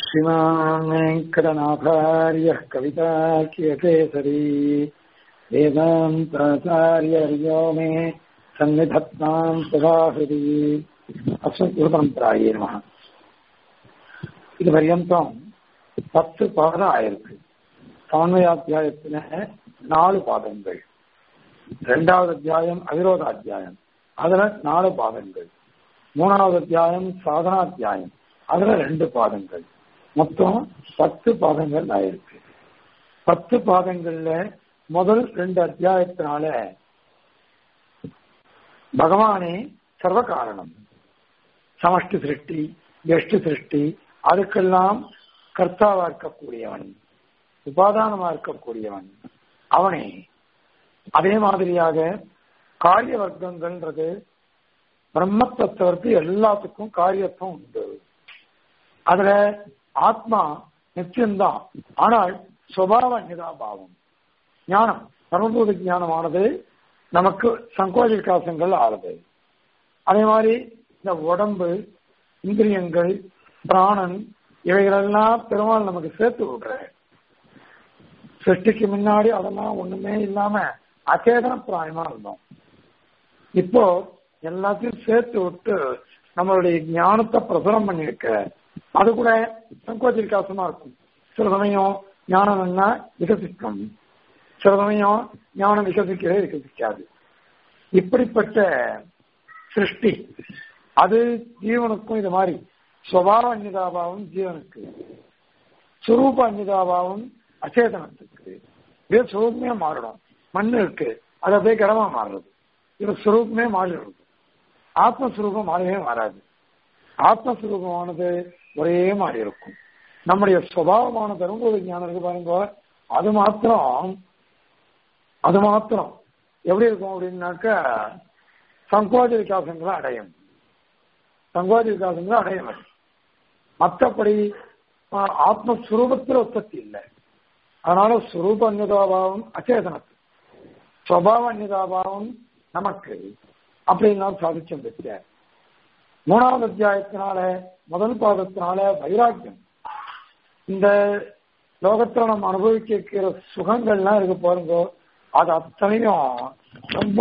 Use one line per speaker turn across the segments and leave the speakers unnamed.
श्रीमान् वेङ्कटनाथार्यः कविताकियकेसरी वेदान्ताचार्यर्यो मे सन्निधत्ताम् सदाहृदि அஸ்மத்குருபரம்பராயே நம இது பர்யந்தம் பத்து பாதம் ஆயிருக்கு சமன்வயாத்தியாயத்தின நாலு பாதங்கள் ரெண்டாவது அத்தியாயம் அவிரோத அத்தியாயம் அதுல நாலு பாதங்கள் மூணாவது அத்தியாயம் சாதனாத்தியாயம் அதுல ரெண்டு பாதங்கள் மொத்தம் பத்து பாதங்கள் ஆயிருக்கு பத்து பாதங்கள்ல முதல் ரெண்டு அத்தியாயத்தினால பகவானே சர்வ காரணம் சமஷ்டி சிருஷ்டி எஷ்டி சிருஷ்டி அதுக்கெல்லாம் கர்த்தாவா இருக்கக்கூடியவன் உபாதானமா இருக்கக்கூடியவன் அவனே அதே மாதிரியாக காரிய வர்க்கங்கள்ன்றது பிரம்மத்தவருக்கு எல்லாத்துக்கும் காரியத்துவம் உண்டு அதுல ஆத்மா நிச்சயம்தான் ஆனால் சுபாவ நிதாபாவம் ஞானம் பரமபூத ஞானமானது நமக்கு சங்கோஜ விகாசங்கள் ஆறுது அதே மாதிரி இந்த உடம்பு இந்திரியங்கள் பிராணன் இவைகளெல்லாம் பெருமாள் நமக்கு சேர்த்து விடுற சிருஷ்டிக்கு முன்னாடி அதெல்லாம் ஒண்ணுமே இல்லாம அச்சேதன பிராயமா இருந்தோம் இப்போ எல்லாத்தையும் சேர்த்து விட்டு நம்மளுடைய ஞானத்தை பிரசுரம் பண்ணிருக்க அது கூட சங்கோச்ச விகாசமா இருக்கும் சில சமயம் ஞானம் என்ன விகசிக்கும் சில சமயம் ஞானம் விகசிக்கவே விகசிக்காது இப்படிப்பட்ட சிருஷ்டி அது ஜீவனுக்கும் இது மாதிரி சுவாவ அந்நிதாபாவம் ஜீவனுக்கு சுரூப அந்நிதாபாவம் அச்சேதனத்துக்கு இது சுரூபமே மாறிடும் மண் இருக்கு அது அப்படியே கடமா மாறுறது இது சுரூபமே மாறிடுறது ஆத்மஸ்வரூபம் மாறவே மாறாது ஆத்மஸ்வரூபமானது ஒரே மாதிரி இருக்கும் நம்முடைய சுவாவமான தரும்போது ஞானம் இருக்கு பாருங்க அது மாத்திரம் அது மாத்திரம் எப்படி இருக்கும் அப்படின்னாக்கா சங்கோஜ விகாசங்களை அடையும் சங்கோஜ விகாசங்களை அடையும் மற்றபடி ஆத்மஸ்வரூபத்தில் உற்பத்தி இல்லை அதனால சுரூப அந்நிதாபாவம் அச்சேதனத்து சுவாவ அந்நிதாபாவம் நமக்கு அப்படின்னு சாதிச்சம் பெற்ற மூணாவது அத்தியாயத்தினால முதல் பாதத்தினால வைராக்கியம் இந்த லோகத்துல நம்ம அனுபவிக்கிற சுகங்கள்லாம் இருக்கு பாருங்க அது அத்தனையும் ரொம்ப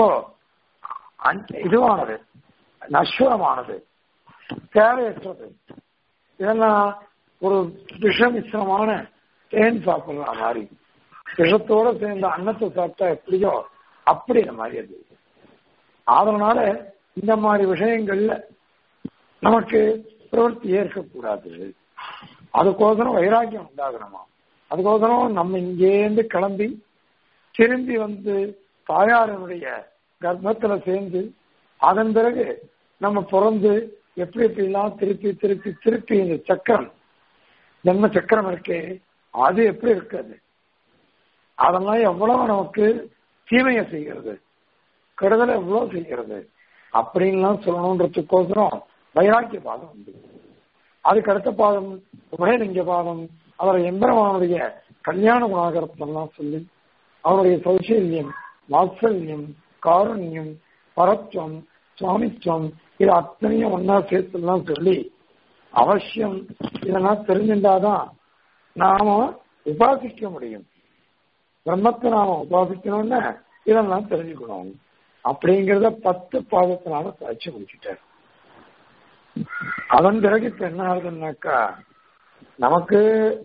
இதுவானது நஸ்வரமானது தேவையற்றது இதெல்லாம் ஒரு விஷமிஸ்ரமான தேன் சாப்பிடலாம் மாதிரி விஷத்தோட சேர்ந்த அன்னத்தை சாப்பிட்டா எப்படியோ அப்படி இந்த மாதிரி அது அதனால இந்த மாதிரி விஷயங்கள்ல நமக்கு பிரவர்த்தி ஏற்கக்கூடாது அதுக்கோசரம் வைராக்கியம் உண்டாகணுமா அதுக்கோசரம் நம்ம இங்கேருந்து கிளம்பி திரும்பி வந்து தாயாரனுடைய கர்ப்பத்துல சேர்ந்து அதன் பிறகு நம்ம பிறந்து எப்படி எப்படிலாம் திருப்பி திருப்பி திருப்பி இந்த சக்கரம் ஜென்ம சக்கரம் இருக்கு அது எப்படி இருக்காது அதெல்லாம் எவ்வளவு நமக்கு தீமையை செய்கிறது கெடுதலை எவ்வளவு செய்கிறது அப்படின்லாம் சொல்லணுன்றதுக்கோசரம் வைராக்கிய பாதம் உண்டு அதுக்கு அடுத்த பாதம் உபயலிங்க பாதம் அவரை எம்பெருமானுடைய கல்யாண குணாகரத்தெல்லாம் சொல்லி அவருடைய சௌசல்யம் வாத்சல்யம் காருண்யம் பரத்வம் சுவாமித்வம் இது அத்தனையும் ஒன்னா சேர்த்துலாம் சொல்லி அவசியம் இதெல்லாம் தெரிஞ்சிருந்தாதான் நாம உபாசிக்க முடியும் பிரம்மத்தை நாம உபாசிக்கணும்னா இதெல்லாம் தெரிஞ்சுக்கணும் அப்படிங்கிறத பத்து பாதத்தினால பயிற்சி முடிச்சுட்டார் அதன் பிறகு இப்ப என்ன ஆகுதுன்னாக்கா நமக்கு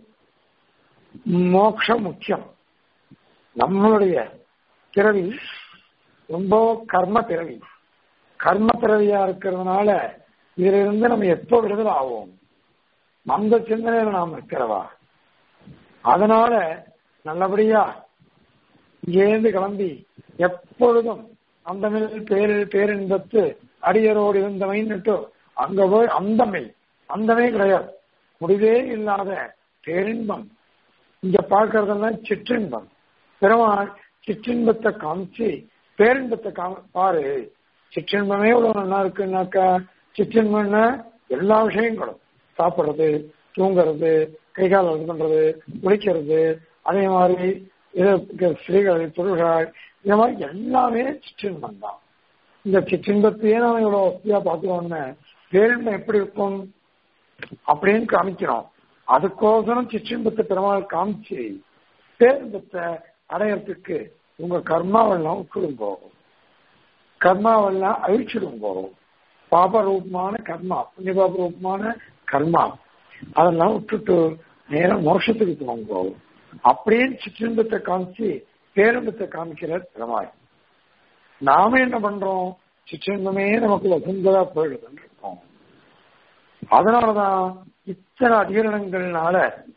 மோட்சம் முக்கியம் நம்மளுடைய பிறவி ரொம்ப கர்ம பிறவி கர்ம பிறவியா இருக்கிறதுனால இதுல இருந்து நம்ம எப்போ விடுதலை ஆவோம் அந்த சிந்தனையில நாம் இருக்கிறவா அதனால நல்லபடியா இங்கேருந்து கிளம்பி எப்பொழுதும் அந்த மேல் பேரு பேரின்பத்து அடியரோடு இருந்தமைன்னுட்டு அங்க போய் அந்தமை அந்தமே கிடையாது முடிவே இல்லாத பேரின்பம் இங்க பார்க்கறதெல்லாம் சிற்றின்பம் பெருமாள் சிற்றின்பத்தை காமிச்சு பேரின்பத்தை காம பாரு சிற்றின்பமே இவ்வளவு நல்லா இருக்குன்னாக்கா சிற்றின்பம்னா எல்லா விஷயங்களும் சாப்பிடுறது தூங்குறது கை கால் இது பண்றது குளிக்கிறது அதே மாதிரி இது ஸ்திரீகள் பொருள்கள் இந்த மாதிரி எல்லாமே சிற்றின்பம் தான் இந்த சிற்றின்பத்தையே நம்ம இவ்வளவு வசதியா பார்த்துக்கோன்னு பேரின்பம் எப்படி இருக்கும் அப்படின்னு காமிக்கிறோம் அதுக்கோசரம் சிற்றின்பத்தை பெருமாள் காமிச்சு பேரின்பத்தை அடையறதுக்கு உங்க கர்மாவெல்லாம் விட்டுடும் போகும் கர்மாவெல்லாம் அழிச்சிடும் போகும் பாப ரூபமான கர்மா புண்ணியபாப ரூபமான கர்மா அதெல்லாம் விட்டுட்டு நேரம் மோட்சத்துக்கு போகும் போகும் அப்படியே சிற்றின்பத்தை காமிச்சு பேரின்பத்தை காமிக்கிற பெருமாள் நாம என்ன பண்றோம் சிற்றின்பமே நமக்கு வசந்ததா போயிடுதுன்னு இருக்கோம் அதனாலதான் இத்தனை அதிகரணங்கள்னால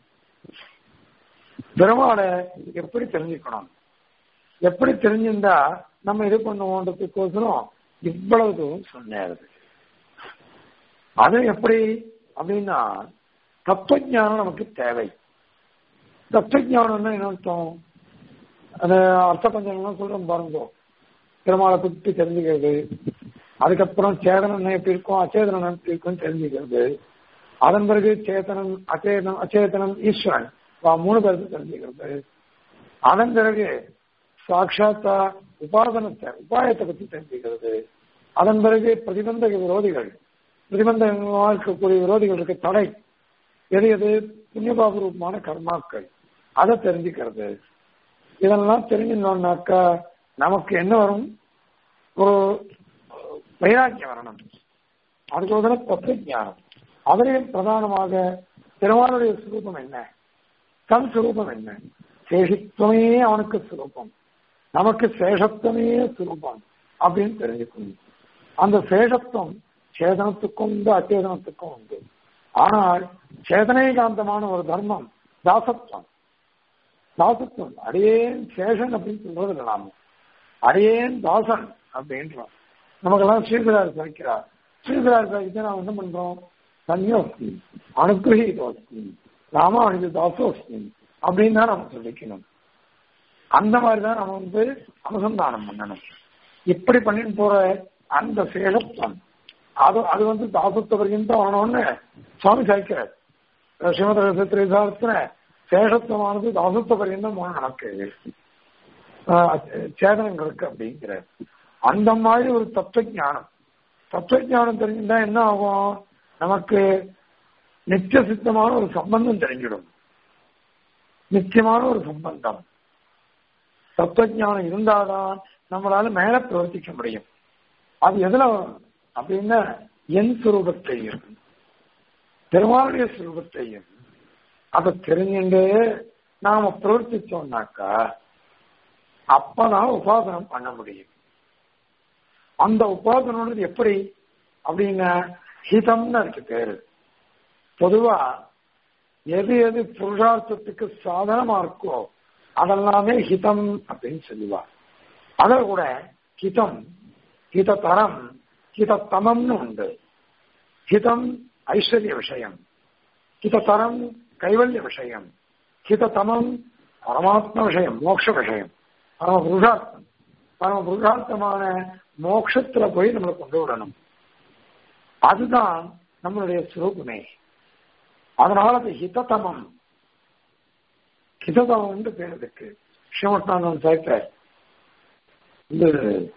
பெருமாளை எப்படி தெரிஞ்சுக்கணும் எப்படி தெரிஞ்சிருந்தா நம்ம இது பண்ணுவோன்றதுக்கோசரம் இவ்வளவு தூரம் சொன்னாரு அது எப்படி அப்படின்னா தத்துவஞானம் நமக்கு தேவை தத்துவஞானம்னா என்ன அர்த்தம் அது அர்த்த பஞ்சம்லாம் சொல்றோம் பாருங்க பெருமாளை பற்றி தெரிஞ்சுக்கிறது அதுக்கப்புறம் சேதனம் எப்படி இருக்கும் அச்சேதனம் எப்படி இருக்கும் தெரிஞ்சுக்கிறது அதன் பிறகு சேத்தனம் அச்சேதனம் அச்சேதனம் ஈஸ்வரன் மூணு பேருக்கு தெரிஞ்சுக்கிறது அதன் பிறகு சாட்சாத்தா உபாதனத்தை உபாயத்தை பத்தி தெரிஞ்சுக்கிறது அதன் பிறகு பிரதிபந்தக விரோதிகள் பிரதிபந்தகமாக இருக்கக்கூடிய விரோதிகள் இருக்க தடை எது எது புண்ணியபாபு ரூபமான கர்மாக்கள் அதை தெரிஞ்சுக்கிறது இதெல்லாம் தெரிஞ்சிருந்தோம்னாக்கா நமக்கு என்ன வரும் ஒரு வைராக்கியம் வரணும் அதுக்கு ஒரு தத்துவ ஞானம் அதிலையும் பிரதானமாக பெருமாளுடைய சுரூபம் என்ன தன் சுரூபம் என்ன சேஷித்துவமே அவனுக்கு சுரூபம் நமக்கு சேஷத்துவமே சுரூபம் அப்படின்னு தெரிஞ்சுக்கணும் அந்த சேஷத்துவம் சேதனத்துக்கும் உண்டு அச்சேதனத்துக்கும் உண்டு ஆனால் சேதனைகாந்தமான ஒரு தர்மம் தாசத்துவம் தாசத்துவம் அடியேன் சேஷன் அப்படின்னு சொல்றது இல்லை நாம அடியேன் தாசன் அப்படின்றோம் நமக்கெல்லாம் ஸ்ரீபிரார் சாய்க்கிறார் ஸ்ரீபிரார் சாய்க்கு நாம் என்ன பண்றோம் தன்யோஸ்மி அனுகிரகீதோஸ்மி ராமானுஜ தாசோஸ்மி அப்படின்னு தான் நம்ம சொல்லிக்கணும் அந்த மாதிரி தான் நம்ம வந்து அனுசந்தானம் பண்ணணும் இப்படி பண்ணிட்டு போற அந்த சேஷத்துவம் அது அது வந்து தாசத்துவ பர்யந்தம் வரணும்னு சுவாமி சாய்க்கிறார் ஸ்ரீமத ரசத்திரிசாரத்துல சேஷத்துவமானது தாசத்துவ பர்யந்தம் போன நமக்கு சேதனங்களுக்கு அப்படிங்கிற அந்த மாதிரி ஒரு தத்துவ ஞானம் தத்துவ ஞானம் தெரிஞ்சுட்டா என்ன ஆகும் நமக்கு நித்திய சித்தமான ஒரு சம்பந்தம் தெரிஞ்சிடும் நிச்சயமான ஒரு சம்பந்தம் தத்துவஞானம் இருந்தால்தான் நம்மளால மேல பிரவர்த்திக்க முடியும் அது எதுல வரும் அப்படின்னா என் சுரூபத்தையும் பெருமாளுடைய சுரூபத்தையும் அதை தெரிஞ்சுட்டு நாம பிரவர்த்திச்சோம்னாக்கா அப்பதான் உபாசனம் பண்ண முடியும் அந்த உபாசனம் எப்படி அப்படின்னா ஹிதம்னு இருக்கு பேரு பொதுவா எது எது புருஷார்த்தத்துக்கு சாதனமா இருக்கோ அதெல்லாமே ஹிதம் அப்படின்னு சொல்லுவார் அதில் கூட ஹிதம் ஹிததரம் ஹிதத்தமம்னு உண்டு ஹிதம் ஐஸ்வர்ய விஷயம் ஹிததரம் கைவல்ய விஷயம் ஹிததமம் பரமாத்ம விஷயம் மோட்ச விஷயம் பரம புருஷார்த்தம் பரம புருஷார்த்தமான மோட்சத்துல போய் நம்மளை கொண்டு விடணும் அதுதான் நம்மளுடைய சுரூபமே அதனால அது ஹிததமம் ஹிததமம் பேர் இருக்கு ஸ்ரீமட்டானந்தன் சேர்க்க இந்த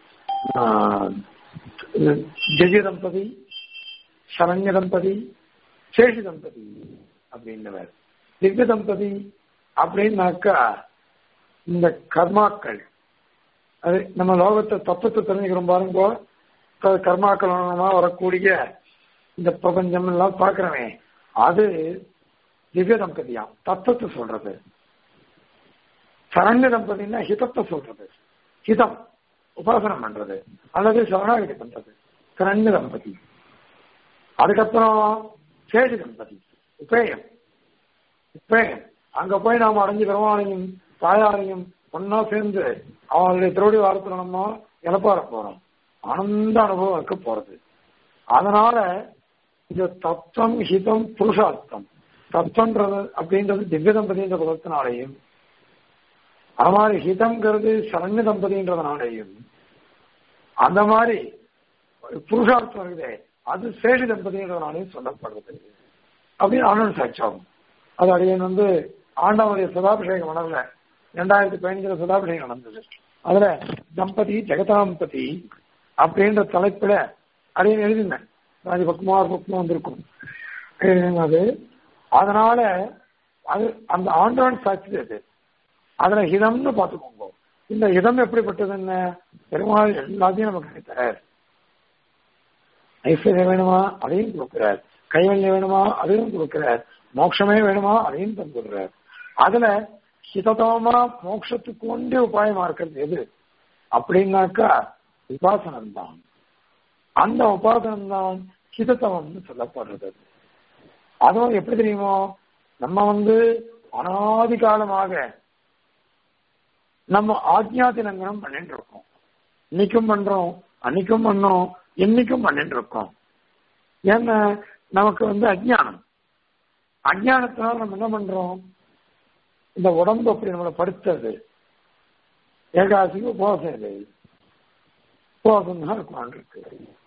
ஜெய தம்பதி சரண்ய தம்பதி சேஷி தம்பதி அப்படின்றவர் திவ்ய தம்பதி அப்படின்னாக்கா இந்த கர்மாக்கள் அது நம்ம லோகத்தை தத்துவத்தை தெரிஞ்சுக்கிறோம் பாருங்க கர்மாக்கள் வரக்கூடிய இந்த பிரபஞ்சம் எல்லாம் பார்க்கிறமே அது திவ்ய தம்பதியாம் தத்துவத்தை சொல்றது சரண்ய தம்பதினா ஹிதத்தை சொல்றது ஹிதம் உபாசனம் பண்றது அல்லது சரணாகதி பண்றது சரண்ய தம்பதி அதுக்கப்புறம் சேஷி தம்பதி உபேயம் உபேயம் அங்க போய் நாம அடைஞ்சு பெருமானையும் தாயாரையும் ஒன்னா சேர்ந்து அவங்களுடைய திருவடி வாரத்துல நம்ம இழப்பார போறோம் ஆனந்த அனுபவம் இருக்க போறது அதனால இது தத்துவம் ஹிதம் புருஷார்த்தம் தத்துவன்றது அப்படின்றது திவ்ய தம்பதின்ற பதத்தினாலேயும் அது மாதிரி ஹிதம்ங்கிறது சரண்ய தம்பதின்றதுனாலேயும் அந்த மாதிரி புருஷார்த்தம் இருக்குதே அது சேஷி தம்பதின்றதுனாலையும் சொல்லப்படுறது அப்படின்னு ஆனந்த் சாட்சாகும் அது அடியன் வந்து ஆண்டவனுடைய சதாபிஷேகம் வளரல ரெண்டாயிரத்தி பதினஞ்சுல சதாபிஷேகம் நடந்தது அதுல தம்பதி ஜெகதாம்பதி அப்படின்ற தலைப்புல அடியன் எழுதினேன் ராஜபக்மார் பக்மா வந்திருக்கும் அது அதனால அது அந்த ஆண்டவன் சாட்சி அது அதுல ஹிதம்னு பார்த்துக்கோங்க இந்த ஹிதம் எப்படிப்பட்டது என்ன பெருமாள் எல்லாத்தையும் நமக்கு கிடைத்தார் ஐஸ்வர்யம் வேணுமா அதையும் கொடுக்கிறார் கைவல்யம் வேணுமா அதையும் கொடுக்கிறார் மோட்சமே வேணுமா அதையும் தந்துடுறார் அதுல ஹிததமா மோட்சத்துக்கு ஒன்றே உபாயமா இருக்கிறது எது அப்படின்னாக்கா உபாசனம் தான் அந்த உபாசனம் தான் ஹிதத்தவம்னு சொல்லப்படுறது அதுவும் எப்படி தெரியுமோ நம்ம வந்து அனாதி காலமாக நம்ம ஆக்ஞாதி லங்கனம் பண்ணிட்டு இருக்கோம் இன்னைக்கும் பண்றோம் அன்னைக்கும் பண்ணோம் இன்னைக்கும் பண்ணிட்டு இருக்கோம் ஏன்னா நமக்கு வந்து அஜ்ஞானம் அஜ்ஞானத்தினால நம்ம என்ன பண்றோம் இந்த உடம்பு அப்படி நம்மளை படுத்துறது ஏகாசிக்கு உபவாசம் இல்லை உபவாசம் தான் உட்காந்துருக்கு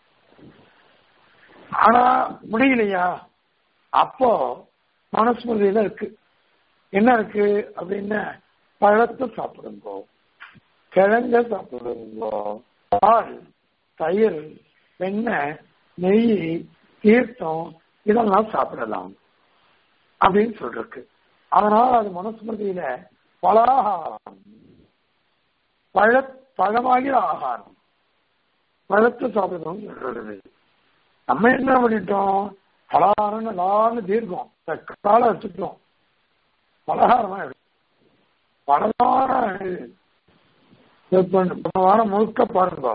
ஆனா முடியலையா அப்போ மனஸ்மிருதியில இருக்கு என்ன இருக்கு அப்படின்னா பழத்தை சாப்பிடுங்கோ கிழங்க சாப்பிடுங்கோ பால் தயிர் வெண்ணெய் நெய் தீர்த்தம் இதெல்லாம் சாப்பிடலாம் அப்படின்னு சொல்லிருக்கு அதனால அது மனுஸ்மிருதியில பலாகாரம் பழ பழமாகிற ஆகாரம் பழத்தை சாப்பிடணும்னு சொல்றது நம்ம என்ன பண்ணிட்டோம் பலகாரம் எல்லாரும் தீர்க்கம் கால வச்சுட்டோம் பலகாரமா எடுக்கும் பலகாரம் போன வாரம் முழுக்க பாருங்க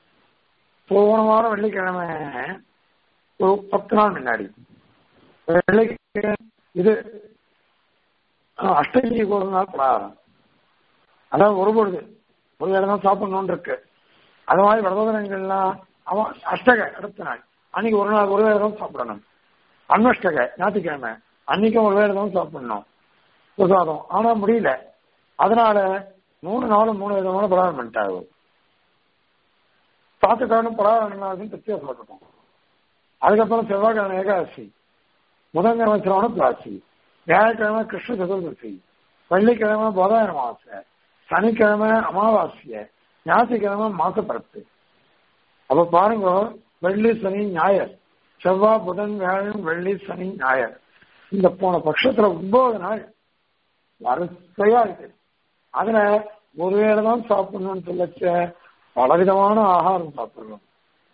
போன வாரம் வெள்ளிக்கிழமை ஒரு பத்து நாள் முன்னாடி வெள்ளிக்கிழமை இது அஷ்டமிக்கு ஒரு நாள் பலகாரம் அதாவது ஒரு பொழுது ஒரு வேலை தான் சாப்பிடணும்னு இருக்கு அது மாதிரி விரதங்கள்லாம் அவன் அஷ்டக அடுத்த நாள் அன்னைக்கு ஒரு நாள் ஒரு வேலை தான் சாப்பிடணும் அன்வஷ்டக ஞாயிற்றுக்கிழமை அன்னைக்கும் ஒரு வேலை தான் சாப்பிடணும் பிரசாதம் ஆனா முடியல அதனால மூணு நாளும் மூணு விதமான பலகாரம் பண்ணிட்டாரு சாத்துக்காரனும் பலகாரம் திருப்தியா சாப்பிட்டோம் அதுக்கப்புறம் செவ்வாய்க்கிழமை ஏகாதசி புதன்கிழமை சிரவண பிராசி வியாழக்கிழமை கிருஷ்ண சதுர்தசி வெள்ளிக்கிழமை போதாயன அமாவாசை சனிக்கிழமை அமாவாசைய ஞாயிற்றுக்கிழமை மாசப்பரத்து அப்ப பாருங்க வெள்ளி சனி ஞாயிறு செவ்வாய் புதன் வியாழன் வெள்ளி சனி ஞாயிறு இந்த போன பட்சத்துல ஒன்பது நாள் வரிசையா இருக்கு அதுல ஒரு வேளை தான் சாப்பிடணும்னு சொல்லச்ச பலவிதமான ஆகாரம் சாப்பிடணும்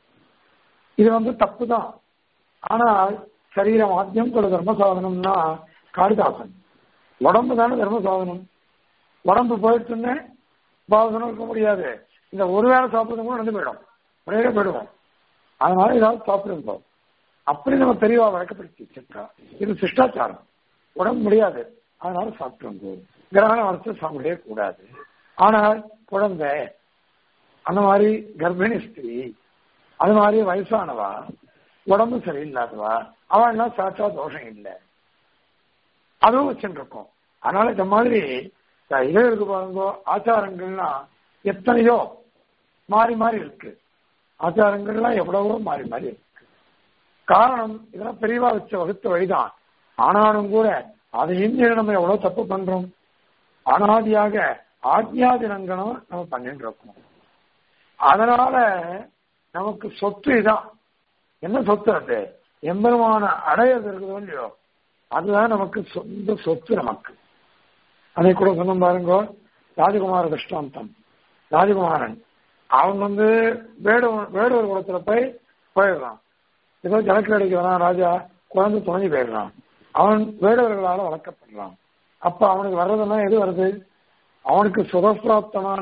இது வந்து தப்பு தான் ஆனால் சரீரம் ஆத்தியம் கொள்ள தர்ம சாதனம்னா காளிதாசன் உடம்பு தானே தர்ம சாதனம் உடம்பு போயிடுச்சுன்னு பாசனம் இருக்க முடியாது இந்த ஒரு வேளை சாப்பிடுறது கூட நடந்து போயிடும் ஒரே போயிடுவோம் அதனால ஏதாவது சாப்பிடுங்க அப்படி நம்ம தெளிவா வழக்கப்படுத்தி வச்சிருக்கா இது சிஷ்டாச்சாரம் உடம்பு முடியாது அதனால சாப்பிட்டு கிரகணம் வரைச்சு சாப்பிடவே கூடாது ஆனால் குழந்தை அந்த மாதிரி கர்ப்பிணி ஸ்திரீ அது மாதிரி வயசானவா உடம்பு சரியில்லாதவா அவன் எல்லாம் சாச்சா தோஷம் இல்லை அதுவும் வச்சுட்டு இருக்கோம் அதனால இந்த மாதிரி இதே இருக்கு பாருங்க ஆச்சாரங்கள்லாம் எத்தனையோ மாறி மாறி இருக்கு ஆச்சாரங்கள்லாம் எவ்வளவோ மாறி மாறி இருக்கு காரணம் இதெல்லாம் பெரியவா வச்ச வகுத்த வழிதான் ஆனாலும் கூட அதையும் நம்ம எவ்வளவு தப்பு பண்றோம் அனாதியாக ஆத்யாதினங்களும் நம்ம பண்ணிட்டு இருக்கோம் அதனால நமக்கு சொத்து இதான் என்ன சொத்து அது எம்பெருமான அடையது இருக்குதோ இல்லையோ அதுதான் நமக்கு சொந்த சொத்து நமக்கு அதை கூட சொன்ன பாருங்க ராஜகுமார திருஷ்டாந்தம் ராஜகுமாரன் அவன் வந்து வேடுவர் வேடுவர் குளத்துல போய் போயிடுறான் ஏதோ ஜனக்கு வேலைக்கு வரான் ராஜா குழந்தை துணைஞ்சு போயிடுறான் அவன் வேடுவர்களால வளர்க்கப்படுறான் அப்ப அவனுக்கு வர்றதெல்லாம் எது வருது அவனுக்கு சுதப்பிராப்தமான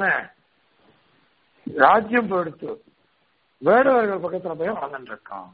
ராஜ்யம் போயிடுத்து வேடுவர்கள் பக்கத்துல போய் வளர்ந்துட்டு இருக்கான்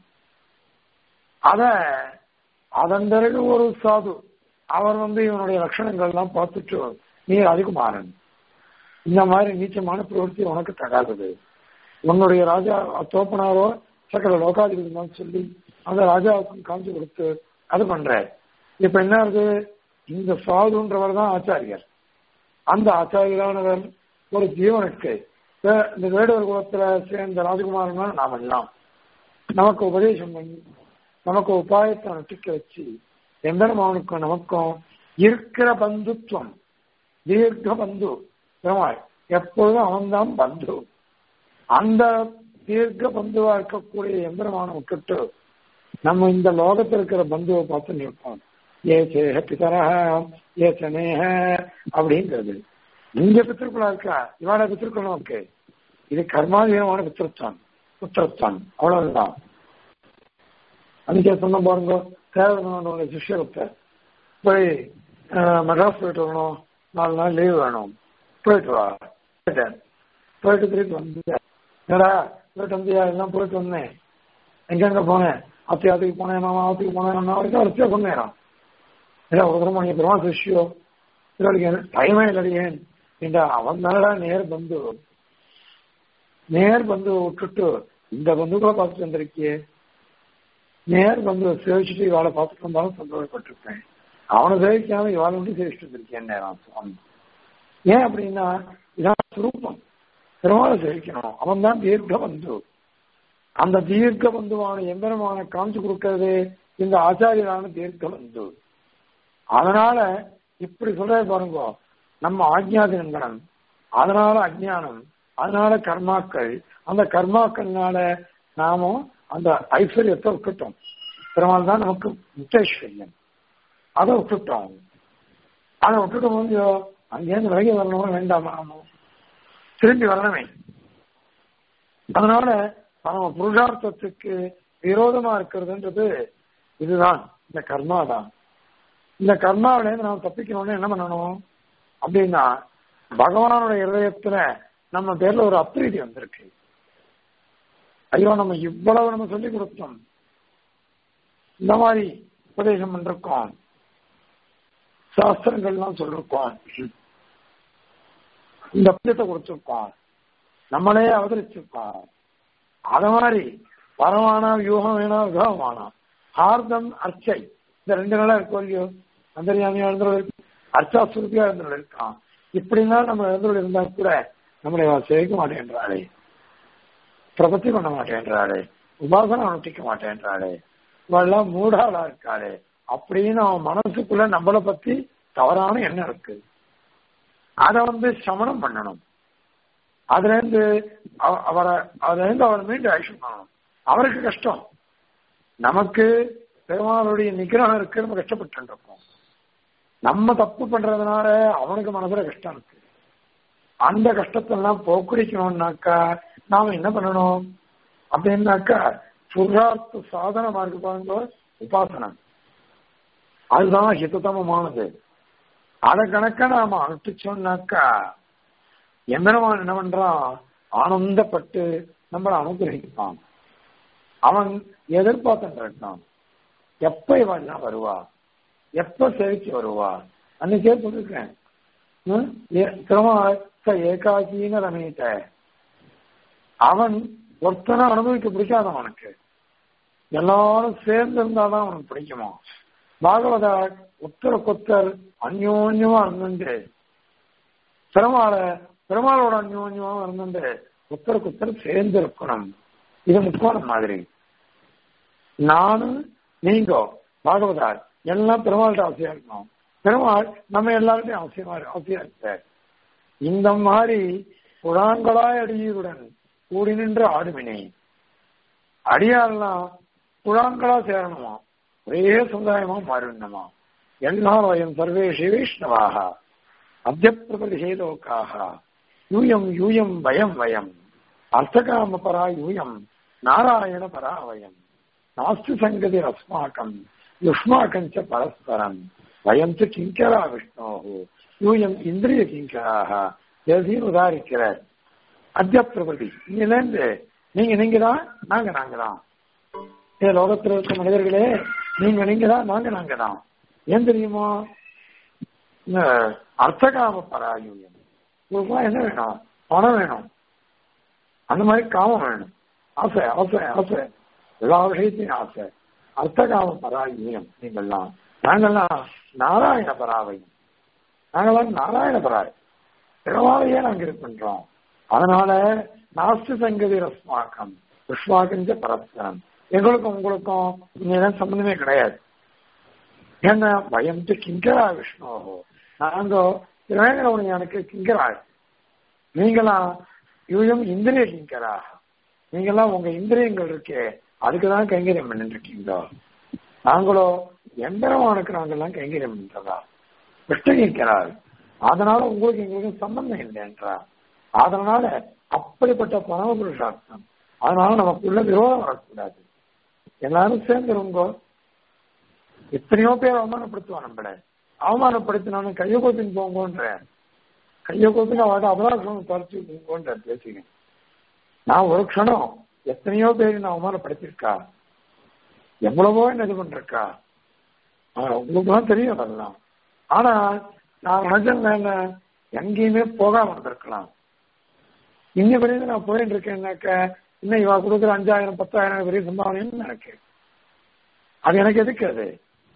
அத அதன் பிறகு ஒரு சாது அவர் வந்து இவனுடைய லட்சணங்கள் எல்லாம் பார்த்துட்டு நீ ராஜகுமாரன் இந்த மாதிரி நீச்சமான பிரவருத்தி உனக்கு தகாதது உன்னுடைய ராஜா தோப்பனாரோ சக்கர லோகாதிபதி சொல்லி அந்த ராஜாவுக்கு காமிச்சு கொடுத்து அது பண்ற இப்ப என்ன இருக்கு இந்த சாதுன்றவர் தான் ஆச்சாரியர் அந்த ஆச்சாரியரானவர் ஒரு ஜீவனுக்கு இந்த வேடுவர் குலத்துல சேர்ந்த ராஜகுமாரன் நாம் எல்லாம் நமக்கு உபதேசம் பண்ணி நமக்கு உபாயத்தை நட்டிக்க வச்சு எம்பெருமானுக்கும் நமக்கும் இருக்கிற பந்துத்துவம் தீர்க்க பந்து பெருமாள் எப்பொழுதும் அவன்தான் பந்து அந்த தீர்க்க பந்துவா இருக்கக்கூடிய எம்பெருமானை விட்டுட்டு நம்ம இந்த லோகத்தில் இருக்கிற பந்துவை பார்த்து நிற்போம் ஏ சேக பிதரா ஏ சனேக அப்படிங்கிறது இங்க பித்திருக்குள்ளா இருக்கா இவாட பித்திருக்குள்ள இருக்கு இது கர்மாதீனமான பித்திருத்தான் புத்திரத்தான் அவ்வளவுதான் அதுக்கே சொன்ன பாருங்க தேவையான சிஷ்யத்தை போய் மெட்ராஸ் போயிட்டு வரணும் நாலு நாள் லீவ் வேணும் போயிட்டு வா போயிட்டேன் போயிட்டு திருப்பி வந்தியா என்னடா போயிட்டு வந்தியா எல்லாம் போயிட்டு வந்தேன் எங்கெங்க போனேன் அத்தி ஆத்துக்கு போனேன் மாமா ஆத்துக்கு போனேன் அண்ணா வரைக்கும் வரிசையா சொன்னேன் ஏன்னா ஒரு தரம் மணி பெருமா சிஷ்யோ இதோடைய டைமே இல்லையே இந்த அவன் தானடா நேர் பந்து நேர் பந்து விட்டுட்டு இந்த பந்துக்களை பார்த்துட்டு வந்திருக்கியே நேர் பந்து சேவிச்சுட்டு இவாளை பார்த்துட்டு வந்தாலும் சந்தோஷப்பட்டிருப்பேன் அவனை சேவிக்காம இவாளை மட்டும் சேவிச்சுட்டு வந்திருக்கேன் நேரம் சுவாமி ஏன் அப்படின்னா இதான் சுரூபம் பெருமாளை சேவிக்கணும் அவன் தான் தீர்க்க பந்து அந்த தீர்க்க பந்துவான எம்பெருமான காமிச்சு கொடுக்கறது இந்த ஆச்சாரியரான தீர்க்க பந்து அதனால இப்படி சொல்ற பாருங்க நம்ம ஆஜ்ஞாதினங்கனம் அதனால அஜ்ஞானம் அதனால கர்மாக்கள் அந்த கர்மாக்கள்னால நாமும் அந்த ஐஸ்வர்யத்தை விட்டுட்டோம் பெருமாள் தான் நமக்கு முத்தேஸ்வரியன் அதை விட்டுட்டோம் அதை விட்டுட்டு வந்து அங்கேருந்து விலகி வரணுமா வேண்டாமா திரும்பி வரணுமே அதனால நம்ம புருஷார்த்தத்துக்கு விரோதமா இருக்கிறதுன்றது இதுதான் இந்த கர்மா தான் இந்த கர்மாவிலேருந்து நாம் தப்பிக்கணும்னு என்ன பண்ணணும் அப்படின்னா பகவானுடைய இருதயத்துல நம்ம பேர்ல ஒரு அப்ரீதி வந்திருக்கு ஐயோ நம்ம இவ்வளவு நம்ம சொல்லி கொடுத்தோம் இந்த மாதிரி உபதேசம் பண்ணிருக்கோம் சாஸ்திரங்கள்லாம் சொல்லிருக்கோம் இந்த பத்தியத்தை கொடுத்திருக்கோம் நம்மளே அவதரிச்சிருக்கோம் அத மாதிரி பரமானா வியூகம் வேணாம் வியூகம் வேணாம் ஹார்தம் அர்ச்சை இந்த ரெண்டு நாளா இருக்கும் இல்லையோ அந்தரியாமியா இருந்தவர்கள் இருக்கு அர்ச்சா சுருப்பியா இருந்தவர்கள் இருக்கான் இப்படின்னா நம்ம இருந்தவர்கள் இருந்தா கூட நம்மளை அவ சேவிக்க மாட்டேன்றாளே பிரபத்தி பண்ண மாட்டேன்றாளே உபாசனம் அனுஷ்டிக்க மாட்டேன்றாளே இவெல்லாம் மூடாளா இருக்காளே அப்படின்னு அவன் மனசுக்குள்ள நம்மளை பத்தி தவறான எண்ணம் இருக்கு அதை வந்து சமணம் பண்ணணும் அதுல இருந்து அவரை அதுல இருந்து அவரை மீண்டும் ஆக்ஷன் பண்ணணும் அவருக்கு கஷ்டம் நமக்கு பெருமாளுடைய நிகிரகம் இருக்கு நம்ம கஷ்டப்பட்டு இருக்கோம் நம்ம தப்பு பண்றதுனால அவனுக்கு மனசுல கஷ்டம் இருக்கு அந்த கஷ்டத்தெல்லாம் போக்குடிக்கணும்னாக்கா நாம என்ன பண்ணணும் அப்படின்னாக்கா புருஷார்த்த சாதனமா இருக்கு பாருங்க உபாசனம் அதுதான் ஹிததமமானது அதை கணக்க நாம அனுப்பிச்சோம்னாக்கா எம்பெருமான் என்ன பண்றான் ஆனந்தப்பட்டு நம்மளை அனுகிரகிப்பான் அவன் எதிர்பார்த்துட்டு இருக்கான் எப்ப இவெல்லாம் வருவா எப்ப சேவிச்சு வருவா அன்னைக்கே சொல்லிருக்கேன் ஏகாக்கின ரமேட்ட அவன் ஒருத்தனை அனுபவிக்க பிடிக்காத அவனுக்கு எல்லாரும் சேர்ந்து இருந்தாதான் அவனுக்கு பிடிக்குமா பாகவத உத்தர கொத்தர் அந்யோன்யமா இருந்துட்டு பெருமாள பெருமாளோட அந்யோன்யமா இருந்துட்டு உத்தர குத்தர் சேர்ந்து இருக்கணும் இது முக்கோணம் மாதிரி நானும் நீங்க பாகவதார் எல்லாம் பெருமாள்கிட்ட அவசியம் இருக்கணும் பெருமாள் நம்ம எல்லாருக்கும் அவசியமா அவசியம் இருக்க இந்த மாதிரி புறாங்களாய் அடியுடன் கூடி நின்று ஆடுமினே அடியாரெல்லாம் புறாங்களா சேரணுமா ஒரே சமுதாயமா மாறிடணுமா எல்லாரும் சர்வேஷி வைஷ்ணவாக அத்தியப்பிரபதிஷே லோக்காக யூயம் யூயம் வயம் வயம் அர்த்தகாம பரா யூயம் நாராயண பரா வயம் நாஸ்தி சங்கதி அஸ்மாக்கம் யுஷ்மாக்கஞ்ச பரஸ்பரம் வயம் து கிங்கரா விஷ்ணோ யூயம் இந்திரிய கிங்கராக எதையும் உதாரிக்கிறார் அத்தியப்பிரபதி இங்கிலேருந்து நீங்க நீங்க தான் நாங்க நாங்க தான் ஏ லோகத்தில் இருக்க மனிதர்களே நீங்க நீங்க தான் நாங்க நாங்க தான் ஏன் தெரியுமா அர்த்தகாம பராயுயம் உங்களுக்கு என்ன வேணும் பணம் வேணும் அந்த மாதிரி காமம் வேணும் ஆசை ஆசை ஆசை எல்லா விஷயத்தையும் ஆசை அர்த்தகாம பராயுயம் நீங்கள்லாம் நாங்கள்லாம் நாராயண பராவையும் நாங்களாம் நாராயண பராய் பெருமாளையே நாங்க இருக்கின்றோம் அதனால நாஸ்தி சங்கதி ரஸ்மாக்கம் விஸ்வாக்கஞ்ச பரஸ்பரம் எங்களுக்கும் உங்களுக்கும் இங்கதான் சம்பந்தமே கிடையாது ஏன்னா பயம் கிங்கரா விஷ்ணு நாங்க திருவேங்கடவுனி எனக்கு கிங்கரா நீங்களாம் யூயம் இந்திரிய கிங்கரா நீங்களாம் உங்க இந்திரியங்கள் இருக்கே அதுக்குதான் கைங்கரியம் பண்ணிட்டு இருக்கீங்க நாங்களோ எம்பெருமானுக்கு நாங்கெல்லாம் கைங்கரியம் பண்றதா விஷ்ணுகிறார் அதனால உங்களுக்கு எங்களுக்கு சம்பந்தம் இல்லைன்றா அதனால அப்படிப்பட்ட பரம புருஷார்த்தம் அதனால நமக்குள்ள விரோதம் வரக்கூடாது எல்லாரும் சேர்ந்துருங்கோ எத்தனையோ பேர் அவமானப்படுத்துவான் நம்மள அவமானப்படுத்தினாலும் கையை கோப்பின்னு போங்கன்ற கையை கோப்பின்னு அவட அபராதம் பறிச்சு போங்கன்ற பேசுங்க நான் ஒரு க்ஷணம் எத்தனையோ பேர் நான் அவமானப்படுத்திருக்கா எவ்வளவோ என்ன இது பண்றக்கா உங்களுக்கு தெரியும் அதெல்லாம் ஆனா நான் நினைச்சேன் எங்கேயுமே போகாம இருந்திருக்கலாம் இன்ன வரையும் நான் போயிட்டு இருக்கேன்னாக்க இன்னும் இவா கொடுக்குற அஞ்சாயிரம் பத்தாயிரம் பெரிய சம்பாவனைன்னு எனக்கு அது எனக்கு எதுக்கு அது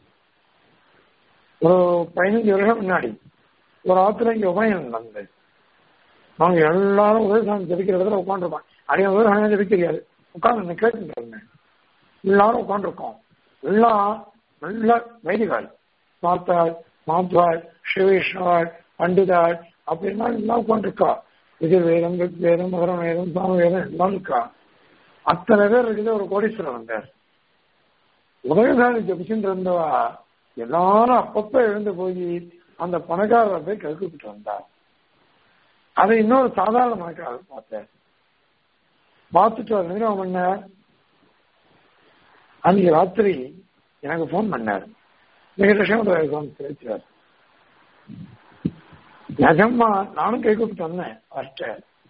ஒரு பதினஞ்சு வருஷம் முன்னாடி ஒரு ஆத்துல இங்க உபயம் நடந்தது நாங்க எல்லாரும் உதயசாமி ஜபிக்கிற இடத்துல உட்காந்துருக்கோம் அடைய உதயசாமி ஜபிக்க தெரியாது உட்காந்து கேட்டுட்டு இருந்தேன் எல்லாரும் உட்காந்துருக்கோம் எல்லாம் நல்ல வைதிகால் மாத்தாள் மாத்வாள் ஸ்ரீவிஷ்ணவாள் பண்டிதாள் அப்படின்னா எல்லாம் உட்காந்துருக்கா இது வேதம் வேதம் மகரம் வேதம் சாம வேதம் எல்லாம் இருக்கா அத்தனை பேர் இருக்குது ஒரு கோடீஸ்வரர் வந்தார் உதயசாமி ஜபிச்சுட்டு இருந்தவா எல்லாரும் அப்பப்ப எழுந்து போய் அந்த பணக்காரரை போய் கழுக்கிட்டு வந்தார் அதை இன்னொரு சாதாரண பணக்காரர் பார்த்தேன் பார்த்துட்டு அவர் என்ன பண்ணார் அன்னைக்கு ராத்திரி எனக்கு போன் பண்ணார் மிக லட்சம் தெரிவிச்சார் நிஜமா நானும் கை கூப்பிட்டு வந்தேன் ஃபர்ஸ்ட்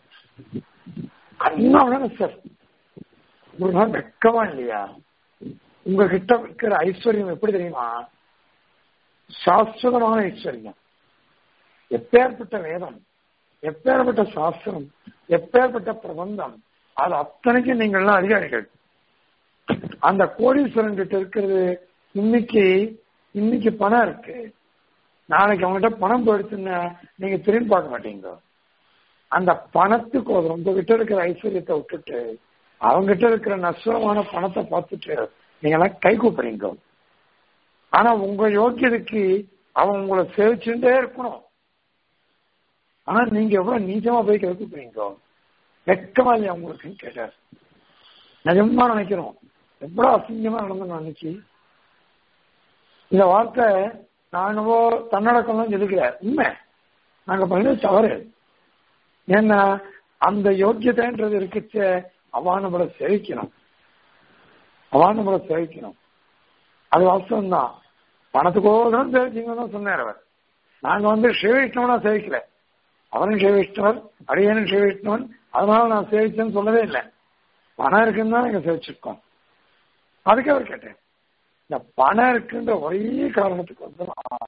அண்ணா சார் ஒரு நாள் வெக்கமா இல்லையா உங்ககிட்ட இருக்கிற ஐஸ்வர்யம் எப்படி தெரியுமா சாஸ்வதமான ஐஸ்வர்யம் எப்பேற்பட்ட வேதம் எப்பேற்பட்ட சாஸ்திரம் எப்பேற்பட்ட பிரபந்தம் அது அத்தனைக்கும் நீங்கள்லாம் அதிகாரிகள் அந்த கோடீஸ்வரன் கிட்ட இருக்கிறது இன்னைக்கு இன்னைக்கு பணம் இருக்கு நாளைக்கு அவங்ககிட்ட பணம் போயிடுச்சுன்னா நீங்க திரும்பி பார்க்க மாட்டீங்க அந்த பணத்துக்கு ஒரு உங்ககிட்ட இருக்கிற ஐஸ்வர்யத்தை விட்டுட்டு அவங்ககிட்ட இருக்கிற நஷ்டமான பணத்தை பார்த்துட்டு நீங்க எல்லாம் கை கூப்பிடுறீங்க ஆனா உங்க யோக்கியதுக்கு அவன் உங்களை சேவிச்சுட்டே இருக்கணும் ஆனா நீங்க எவ்வளவு நீச்சமா போய் கை கூப்பிடுறீங்க வெக்கமா இல்லையா உங்களுக்கு கேட்டார் நிஜமா நினைக்கிறோம் எவ்வளவு அசிங்கமா நடந்தோம் அன்னைக்கு இந்த வார்த்தை நானவோ தன்னடக்கம் எதுக்கல உண்மை நாங்க பண்ணது தவறு ஏன்னா அந்த யோக்கியத்தைன்றது இருக்குச்ச அவா நம்மளை சேவிக்கணும் அவா நம்மளை சேவிக்கணும் அது வாஸ்தவம் தான் பணத்துக்கோசரம் சேவிச்சிங்கன்னு சொன்னார் அவர் நாங்க வந்து சிவவிஷ்ணவனா சேவிக்கல அவரும் சிவவிஷ்ணவர் அடியனும் சிவவிஷ்ணவன் அதனால நான் சேவிச்சேன்னு சொல்லவே இல்லை பணம் இருக்குன்னு தான் நாங்க சேவிச்சிருக்கோம் அதுக்கு அவர் கேட்டேன் இந்த பணம் இருக்குன்ற ஒரே காரணத்துக்கு வந்து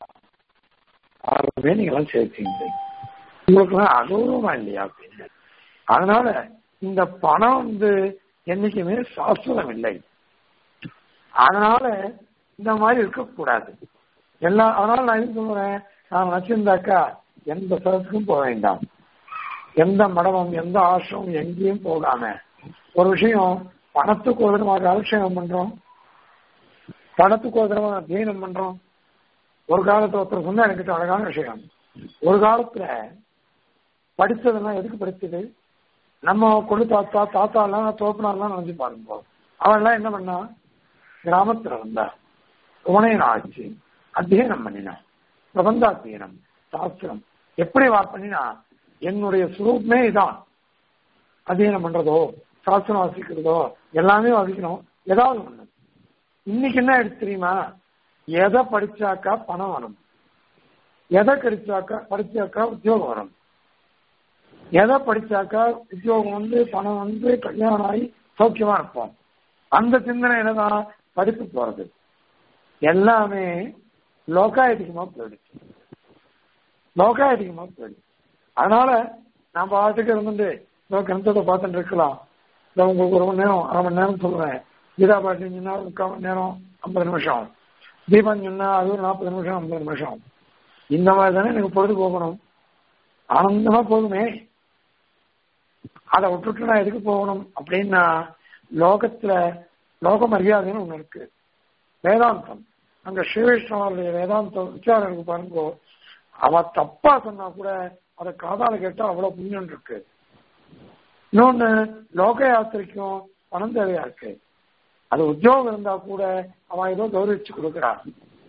ஆகவே நீங்களாம் சேர்த்தீங்க உங்களுக்குலாம் அகௌரவமா இல்லையா அப்படின்னு அதனால இந்த பணம் வந்து என்னைக்குமே சாஸ்வதம் இல்லை அதனால இந்த மாதிரி இருக்கக்கூடாது எல்லாம் அதனால நான் என்ன சொல்றேன் நான் வச்சிருந்தாக்கா எந்த சதத்துக்கும் போக வேண்டாம் எந்த மடமும் எந்த ஆசிரமும் எங்கேயும் போகாம ஒரு விஷயம் பணத்துக்கு ஒரு தடவை அலட்சியம் பண்றோம் பணத்துக்கு ஒரு தடவை அத்தியனம் பண்றோம் ஒரு காலத்துல ஒருத்தர் சொன்னா எனக்கு அழகான விஷயம் ஒரு காலத்துல படிச்சதெல்லாம் எதுக்கு படிச்சது நம்ம கொண்டு தாத்தா தாத்தா எல்லாம் தோப்பினாலாம் நினைச்சு பாருங்க அவன் எல்லாம் என்ன பண்ணா கிராமத்துல இருந்தா உனையன் ஆச்சு அத்தியனம் பண்ணினான் பிரபந்தாத்தியனம் சாஸ்திரம் எப்படி வா பண்ணினா என்னுடைய சுரூபமே இதான் அத்தியனம் பண்றதோ சாஸ்திரம் வாசிக்கிறதோ எல்லாமே வாசிக்கணும் ஏதாவது ஒண்ணு இன்னைக்கு என்ன எடுத்து தெரியுமா எதை படிச்சாக்கா பணம் வரும் எதை கிடைச்சாக்கா படிச்சாக்கா உத்தியோகம் வரும் எதை படிச்சாக்கா உத்தியோகம் வந்து பணம் வந்து கல்யாணம் ஆகி சௌக்கியமா இருப்போம் அந்த சிந்தனையில தான் படிப்பு போறது எல்லாமே லோகாயதிகமா போயிடுச்சு லோகாயதிகமா போயிடுச்சு அதனால நான் பாட்டுக்கு இருந்துட்டு கிரந்தத்தை பார்த்துட்டு இருக்கலாம் இல்லை உங்களுக்கு ஒரு மணி நேரம் அரை மணி நேரம் சொல்றேன் கீதா பாட்டு சொன்னா முக்கால் மணி நேரம் ஐம்பது நிமிஷம் தீபம் சொன்னா அது ஒரு நாற்பது நிமிஷம் ஐம்பது நிமிஷம் இந்த மாதிரி தானே எனக்கு பொழுது போகணும் ஆனந்தமா போகுமே அதை விட்டுட்டு நான் எதுக்கு போகணும் அப்படின்னா லோகத்துல லோக மரியாதைன்னு ஒண்ணு இருக்கு வேதாந்தம் அங்க ஸ்ரீவிஷ்ணவருடைய வேதாந்தம் விசாரம் இருக்கு பாருங்க அவ தப்பா சொன்னா கூட அதை காதால கேட்டா அவ்வளவு புண்ணியம் இருக்கு இன்னொன்னு லோக யாத்திரைக்கும் பணம் தேவையா இருக்கு அது உத்தியோகம் இருந்தா கூட அவன் ஏதோ கௌரவிச்சு கொடுக்குறான்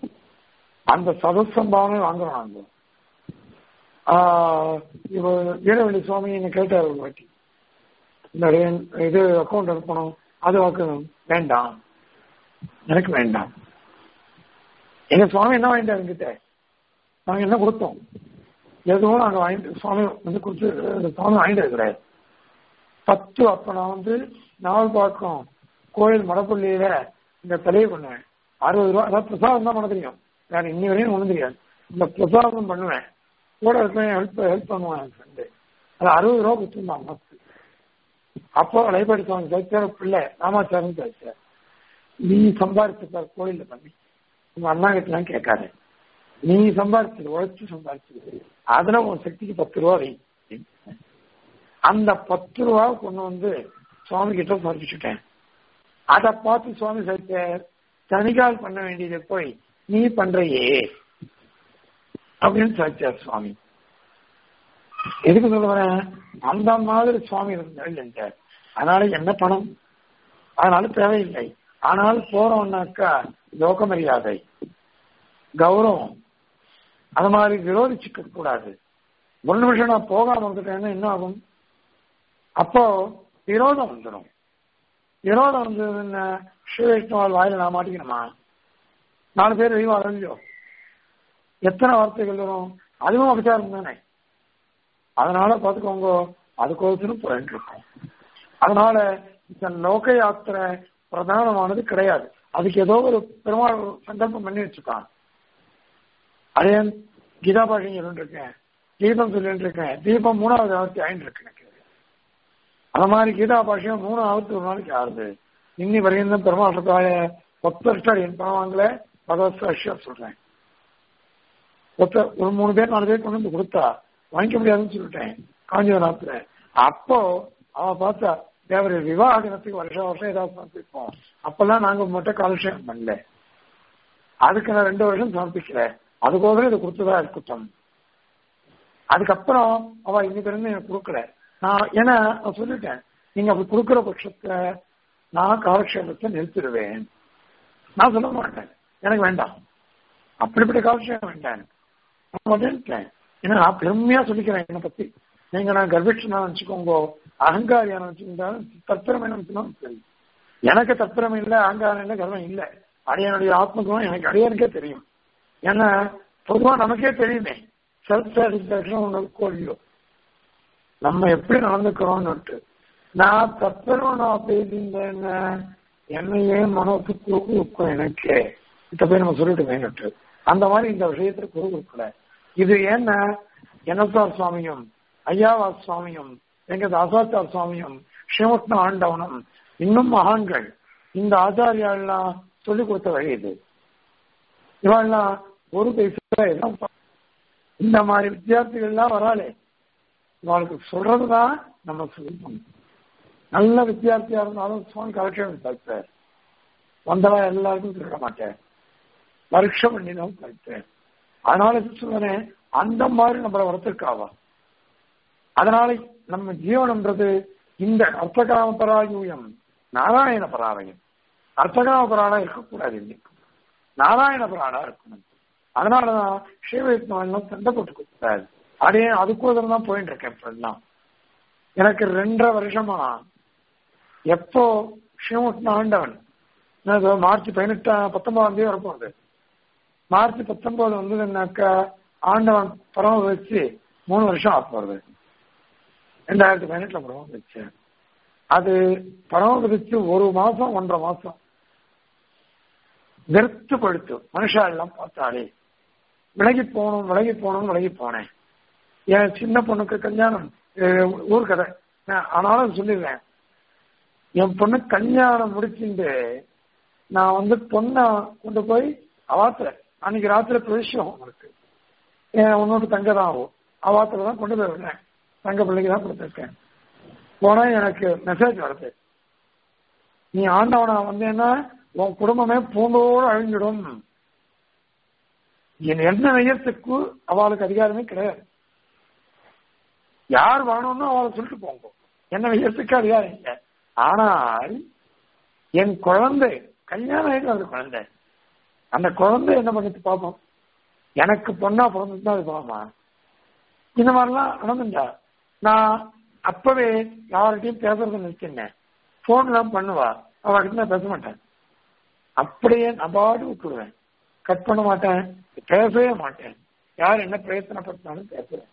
அந்த சதசம்பாவனை வாங்குறோம் நாங்க ஆஹ் இவ வீரவள்ளி சுவாமி என்ன கேட்டார் ஒரு வாட்டி இந்த ரே- இது அக்கௌண்ட் அனுப்பணும் அது வாக்கணும் வேண்டாம் எனக்கு வேண்டாம் எங்க சுவாமி என்ன வாங்கிட்டாரு என்கிட்ட நாங்க என்ன கொடுத்தோம் எதுவும் நாங்க வாங்கிட்டு சுவாமி வந்து கொடுத்து சுவாமி வாங்கிட்டு இருக்கிறாரு பத்து அப்ப நான் வந்து நாவல் பாக்கம் கோயில் மடப்பள்ளியில இந்த தலையை பண்ணுவேன் அறுபது ரூபா அதாவது பிரசாதம் தான் பண்ண தெரியும் வேற இன்னி வரையும் ஒண்ணும் தெரியாது இந்த பிரசாதம் பண்ணுவேன் கூட இருப்பேன் ஹெல்ப் ஹெல்ப் பண்ணுவேன் என் ஃப்ரெண்டு அது அறுபது ரூபா கொடுத்துருந்தான் மஸ்து அப்போ லைப்ரரி சுவாமி ஜெயிச்சார் பிள்ளை ராமாச்சாரம் ஜெயிச்சார் நீ சம்பாதிச்ச கோயில்ல பண்ணி உங்க அண்ணா கிட்ட கேட்காத நீ சம்பாதிச்சது உழைச்சு சம்பாதிச்சது அதுல உன் சக்திக்கு பத்து ரூபா வை அந்த பத்து ரூபா கொண்டு வந்து சுவாமி கிட்ட சமர்ப்பிச்சுட்டேன் அதை பார்த்து சுவாமி சொல்லிட்டார் தனிகால் பண்ண வேண்டியதை போய் நீ பண்றையே அப்படின்னு சொல்லிச்சார் சுவாமி எதுக்கு சொல்ல வரேன் அந்த மாதிரி சுவாமி இருந்தார் அதனால என்ன பணம் அதனால தேவையில்லை ஆனால் போறோம்னாக்கா லோக மரியாதை கௌரவம் அது மாதிரி விரோதிச்சுக்க கூடாது ஒரு நிமிஷம் நான் போகாம இருந்துட்டேன்னா என்ன ஆகும் அப்போ விரோதம் வந்துடும் விரோதம் வந்ததுன்னா ஸ்ரீவைஷ்ணவால் வாயில நான் மாட்டிக்கணுமா நாலு பேர் வெளியே வரலையோ எத்தனை வார்த்தைகள் வரும் அதுவும் அபிச்சாரம் தானே அதனால பார்த்துக்கோங்க அதுக்கோசரம் போயிட்டு இருக்கோம் அதனால இந்த லோக யாத்திரை பிரதானமானது கிடையாது அதுக்கு ஏதோ ஒரு பெருமாள் சங்கல்பம் பண்ணி வச்சுக்கான் அதே கீதா பாஷை சொல்லிட்டு இருக்கேன் தீபம் சொல்லிட்டு இருக்கேன் தீபம் மூணாவது ஆவத்தி ஆயிட்டு இருக்கு எனக்கு அந்த மாதிரி கீதா பாஷையும் மூணு ஆவத்தி ஒரு நாளைக்கு ஆறுது இன்னி வரையும் பெருமாள் இருக்காய பத்து வருஷம் என் பணம் வாங்கல பகவத் சாட்சியா சொல்றேன் ஒருத்தர் ஒரு மூணு பேர் நாலு பேர் கொண்டு வந்து கொடுத்தா வாங்கிக்க முடியாதுன்னு சொல்லிட்டேன் காஞ்சிபுரத்துல அப்போ அவ பார்த்தா தேவர விவாக தினத்துக்கு வருஷம் வருஷம் ஏதாவது சமர்ப்பிப்போம் அப்பெல்லாம் நாங்க மட்டும் காலட்சேபம் பண்ணல அதுக்கு நான் ரெண்டு வருஷம் சமர்ப்பிக்கல அதுக்கோசரம் இதை கொடுத்ததா இருக்கட்டும் அதுக்கப்புறம் அவ இன்னைக்கு இருந்து எனக்கு கொடுக்கல நான் ஏன்னா நான் சொல்லிட்டேன் நீங்க அப்படி கொடுக்குற பட்சத்துல நான் காலட்சேபத்தை நிறுத்திடுவேன் நான் சொல்ல மாட்டேன் எனக்கு வேண்டாம் அப்படிப்பட்ட காலட்சேபம் வேண்டாம் நான் மாட்டேன்ட்டேன் ஏன்னா நான் பெருமையா சொல்லிக்கிறேன் என்னை பத்தி நீங்க நான் கர்ப்பிஷ்டனா நினைச்சுக்கோங்க அகங்காரியா நினைச்சுக்கிட்டாலும் தத்திரமே நினைச்சுனாலும் சரி எனக்கு தத்திரமே இல்லை அகங்காரம் இல்லை கர்வம் இல்லை அடியனுடைய ஆத்மகுணம் எனக்கு அடியனுக்கே தெரியும் ஏன்னா பொதுவா நமக்கே தெரியுமே செல்ஃப் சாட்டிஸ்பாக்சன் ஒன்று கோழியோ நம்ம எப்படி நடந்துக்கிறோம்னு நான் தத்துறோம் நான் பேசியிருந்தேன்னா என்னையே மனசு குறு இருக்கும் எனக்கு இத்த போய் நம்ம சொல்லிட்டு வேணுட்டு அந்த மாதிரி இந்த விஷயத்துல குரு கொடுக்கல இது ஏன்னா எனசார் சுவாமியும் ஐயாவா சுவாமியும் எங்க தாசாச்சார் சுவாமியும் ஸ்ரீமுஷ்ண ஆண்டவனும் இன்னும் மகான்கள் இந்த ஆச்சாரியாலாம் சொல்லிக் கொடுத்த வழி இது இவெல்லாம் ஒரு பைசா எல்லாம் இந்த மாதிரி வித்தியார்த்திகள்லாம் வராளே இவளுக்கு சொல்றதுதான் நம்ம சொல்லணும் நல்ல வித்தியார்த்தியா இருந்தாலும் சுவாமி கலெக்ஷன் பார்ப்பார் வந்தவா எல்லாருக்கும் சொல்ல மாட்டேன் வருஷம் பண்ணி தான் பார்ப்பேன் அதனால சொல்றேன் அந்த மாதிரி நம்மளை வளர்த்திருக்காவா அதனால நம்ம ஜீவனம்ன்றது இந்த அர்த்தகாம பராயூயம் நாராயண பராலயம் அர்த்தகாம பராணா இருக்கக்கூடாது இன்னைக்கு நாராயண பராணா இருக்கணும் அதனாலதான் ஸ்ரீவைஷ்ணவெல்லாம் சண்டை போட்டு கொடுத்தாரு அதே அதுக்கோசரம் தான் போயிட்டு இருக்கேன் இப்ப எல்லாம் எனக்கு ரெண்டரை வருஷமா எப்போ ஸ்ரீமுஷ்ண ஆண்டவன் என்னது மார்ச் பதினெட்டாம் பத்தொன்பதாம் தேதி வரப்போகுது மார்ச் பத்தொன்பது வந்ததுன்னாக்கா ஆண்டவன் பரம வச்சு மூணு வருஷம் ஆக போறது ரெண்டாயிரத்தி பதினெட்டுல பரம வச்சு அது பரம விதிச்சு ஒரு மாசம் ஒன்றரை மாசம் வெறுத்து படுத்து மனுஷா எல்லாம் பார்த்தாலே விலகி போகணும் விலகி போகணும் விலகி போனேன் என் சின்ன பொண்ணுக்கு கல்யாணம் ஊர் கதை நான் ஆனாலும் சொல்லிடுறேன் என் பொண்ணு கல்யாணம் முடிச்சுட்டு நான் வந்து பொண்ணை கொண்டு போய் அவாத்துல அன்னைக்கு ராத்திரி பிரவேசம் இருக்கு என் உன்னோட தங்க தான் ஆகும் அவாத்துல தான் கொண்டு போய் விடுறேன் தங்க பிள்ளைக்கு தான் கொடுத்துருக்கேன் போனா எனக்கு மெசேஜ் வருது நீ ஆண்டவனா வந்தேன்னா உன் குடும்பமே பூண்டோடு அழிஞ்சிடும் என் என்ன நெய்யத்துக்கு அவளுக்கு அதிகாரமே கிடையாது யார் வேணும்னு அவளை சொல்லிட்டு போங்க என்ன நெய்யத்துக்கு அதிகாரம் இல்லை ஆனால் என் குழந்தை கல்யாணம் ஆயிட்டு அந்த குழந்தை அந்த குழந்தை என்ன பண்ணிட்டு பார்ப்போம் எனக்கு பொண்ணா பிறந்துதான் அது போகமா இந்த மாதிரிலாம் நடந்துட்டா நான் அப்பவே யார்கிட்டயும் பேசுறது நிறுத்தினேன் போன் எல்லாம் பண்ணுவா அவகிட்ட நான் பேச மாட்டேன் அப்படியே நபாடு விட்டுடுவேன் கட் பண்ண மாட்டேன் பேசவே மாட்டேன் யார் என்ன பிரயத்தனப்படுத்தினாலும் பேசுறேன்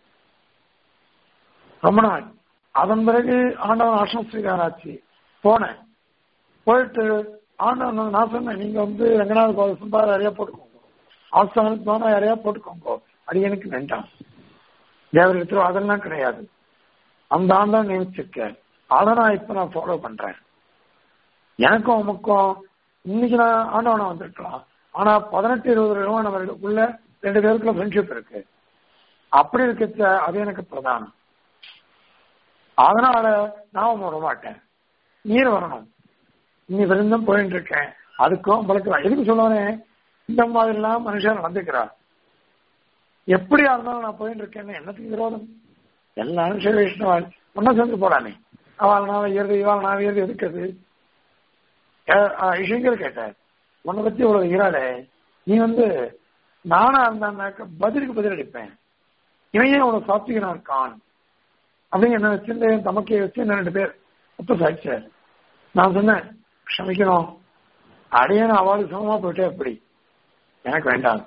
ரொம்ப நாள் அதன் பிறகு ஆண்டவன் ஆசிரம் ஸ்ரீகாராட்சி போனேன் போயிட்டு ஆண்டவன் நான் சொன்னேன் நீங்க வந்து ரங்கநாத கோவில் சும்பார யாரையா போட்டுக்கோங்க ஆஸ்தானத்துக்கு போனா யாரையா போட்டுக்கோங்க அது எனக்கு வேண்டாம் தேவரிடத்துல அதெல்லாம் கிடையாது அந்த ஆண்டா நியமிச்சிருக்கேன் அதை நான் இப்ப நான் ஃபாலோ பண்றேன் எனக்கும் உமக்கும் இன்னைக்கு நான் ஆண்டவனா வந்திருக்கலாம் ஆனா பதினெட்டு இருபது நிறுவனங்களுக்குள்ள ரெண்டு பேருக்குள்ள ஃப்ரெண்ட்ஷிப் இருக்கு அப்படி இருக்க அது எனக்கு பிரதானம் அதனால நான் விட மாட்டேன் நீர் வரணும் நீ விருந்தம் போயிட்டு இருக்கேன் அதுக்கும் உங்களுக்கு எதுக்கு சொல்லுவானே இந்த மாதிரிலாம் மனுஷன் நடந்துக்கிறா எப்படியா இருந்தாலும் நான் போயிட்டு இருக்கேன்னு என்னத்துக்கு விரோதம் எல்லாரும் சரி வைஷ்ணவாள் ஒன்னும் சேர்ந்து போடானே அவள் நான் ஏறது இவாள் நான் ஏறது எதுக்குது விஷயங்கள் கேட்டார் உன்னை பத்தி இவ்வளவு இறாளே நீ வந்து நானா இருந்தாக்க பதிலுக்கு பதில் அடிப்பேன் இவன் ஏன் உனக்கு சாத்விகனா இருக்கான் அப்படின்னு என்ன வச்சிருந்து தமக்கே வச்சு என்ன ரெண்டு பேர் ஒத்த சாய்ச்சார் நான் சொன்னேன் க்ஷமிக்கணும் அடையன அவளுக்கு சமமா போயிட்டே எப்படி எனக்கு வேண்டாம்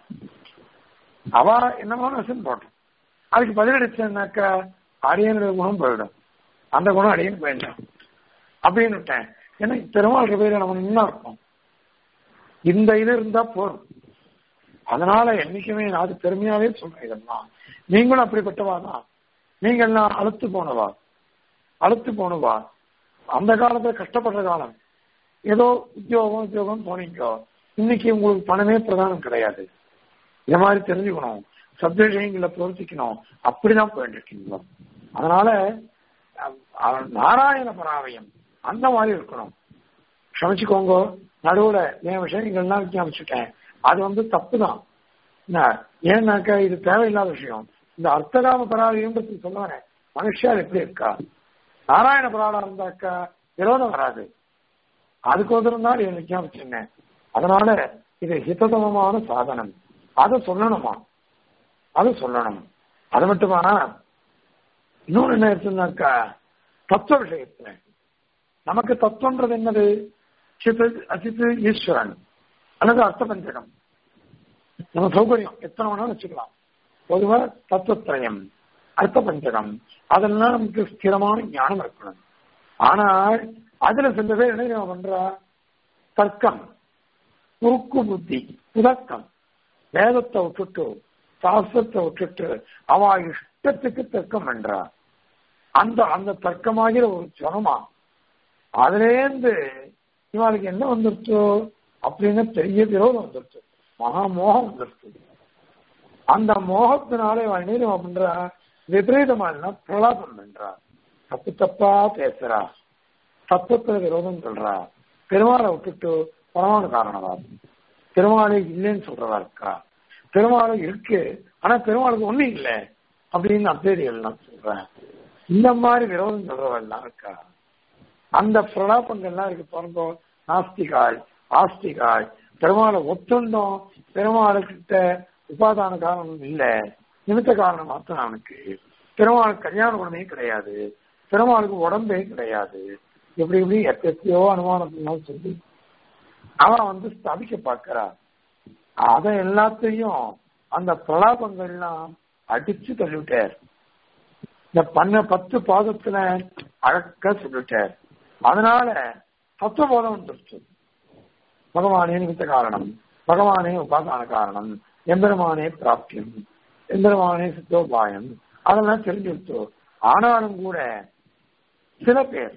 அவ என்னமோ வசன் போட்டோம் அதுக்கு பதிலடிச்சேன்னாக்கா அரியனுடைய குணம் போயிடும் அந்த குணம் அடியனுக்கு வேண்டாம் அப்படின்னு விட்டேன் ஏன்னா பெருமாள் பேர் நம்ம நின்னா இருக்கும் இந்த இது இருந்தா போதும் அதனால என்னைக்குமே நான் அது பெருமையாவே சொல்றேன் இதெல்லாம் நீங்களும் அப்படிப்பட்டவா தான் நீங்க எல்லாம் அழுத்து போனவா அழுத்து போனவா அந்த காலத்துல கஷ்டப்படுற காலம் ஏதோ உத்தியோகம் உத்தியோகம் போனீங்க இன்னைக்கு உங்களுக்கு பணமே பிரதானம் கிடையாது இந்த மாதிரி தெரிஞ்சுக்கணும் சப்ஜெக்ட்களை பிரவர்த்திக்கணும் அப்படிதான் போயிட்டு இருக்கீங்களோ அதனால நாராயண பராவயம் அந்த மாதிரி இருக்கணும் க்ஷமிச்சுக்கோங்க நடுவுல என் விஷயங்கள்லாம் விஞ்ஞாபிச்சுட்டேன் அது வந்து தப்பு தான் ஏன்னாக்கா இது தேவையில்லாத விஷயம் இந்த அர்த்தகாம பராவயம்ன்றது சொல்லுவானே மனுஷால் எப்படி இருக்கா நாராயண பராடம் இருந்தாக்கா விரோதம் வராது அதுக்கோசரம் தான் என் விஞ்ஞாபிச்சிருந்தேன் அதனால இது ஹிததமமான சாதனம் அதை சொல்லணுமா அது சொல்லணும் அது மட்டுமா இன்னொன்னு என்ன இருக்குன்னாக்கா தத்துவ விஷயத்துல நமக்கு தத்துவன்றது என்னது சித்து அசித்து ஈஸ்வரன் அல்லது அர்த்த பஞ்சகம் நம்ம சௌகரியம் எத்தனை வேணாலும் வச்சுக்கலாம் பொதுவா தத்துவத்திரயம் அர்த்த பஞ்சகம் அதெல்லாம் நமக்கு ஸ்திரமான ஞானம் இருக்கணும் ஆனால் அதுல சில பேர் என்ன பண்றா தர்க்கம் குறுக்கு புத்தி புதக்கம் வேதத்தை விட்டுட்டு சாஸ்திரத்தை விட்டுட்டு அவ இஷ்டத்துக்கு தர்க்கம் பண்றா அந்த அந்த தர்க்கமாகிற ஒரு ஜனமா அதுலேருந்து இவளுக்கு என்ன வந்துருச்சோ அப்படின்னு பெரிய விரோதம் வந்துருச்சு மகா மோகம் வந்துருச்சு அந்த மோகத்தினாலே அவன் என்ன பண்றா விபரீதமான பிரலாபம் பண்றா தப்பு தப்பா பேசுறா தத்துவத்துல விரோதம் சொல்றா பெருமாளை விட்டுட்டு பரமாணு காரணவாதம் பெருமாளை இல்லைன்னு சொல்றதா இருக்கா பெருமாளை இருக்கு ஆனா பெருமாளுக்கு ஒண்ணு இல்லை அப்படின்னு அத்தேரிகள் நான் சொல்றேன் இந்த மாதிரி விரோதம் சொல்றவெல்லாம் இருக்கா அந்த பிரலாபங்கள்லாம் இருக்கு பாருங்க நாஸ்திகாள் ஆஸ்திகாள் பெருமாளை ஒத்துண்டோம் பெருமாளுக்கிட்ட உபாதான காரணம் இல்ல நிமித்த காரணம் மாத்திரம் அவனுக்கு பெருமாளுக்கு கல்யாண குணமே கிடையாது பெருமாளுக்கு உடம்பே கிடையாது எப்படி இப்படி எத்தையோ அனுமானத்தினாலும் சொல்லி அவன் வந்து ஸ்தாபிக்க பார்க்கிறா அத எல்லாத்தையும் அந்த பிரலாபங்கள்லாம் அடிச்சு தள்ளிவிட்டார் இந்த பண்ண பத்து பாதத்துல அழக்க சொல்லிட்டார் அதனால தத்துவபோதம் வந்துருச்சு பகவானே நிமித்த காரணம் பகவானே உபாதான காரணம் எம்பெருமானே பிராப்தியம் எம்பெருமானே சித்தோபாயம் அதெல்லாம் தெரிஞ்சுடுச்சு ஆனாலும் கூட சில பேர்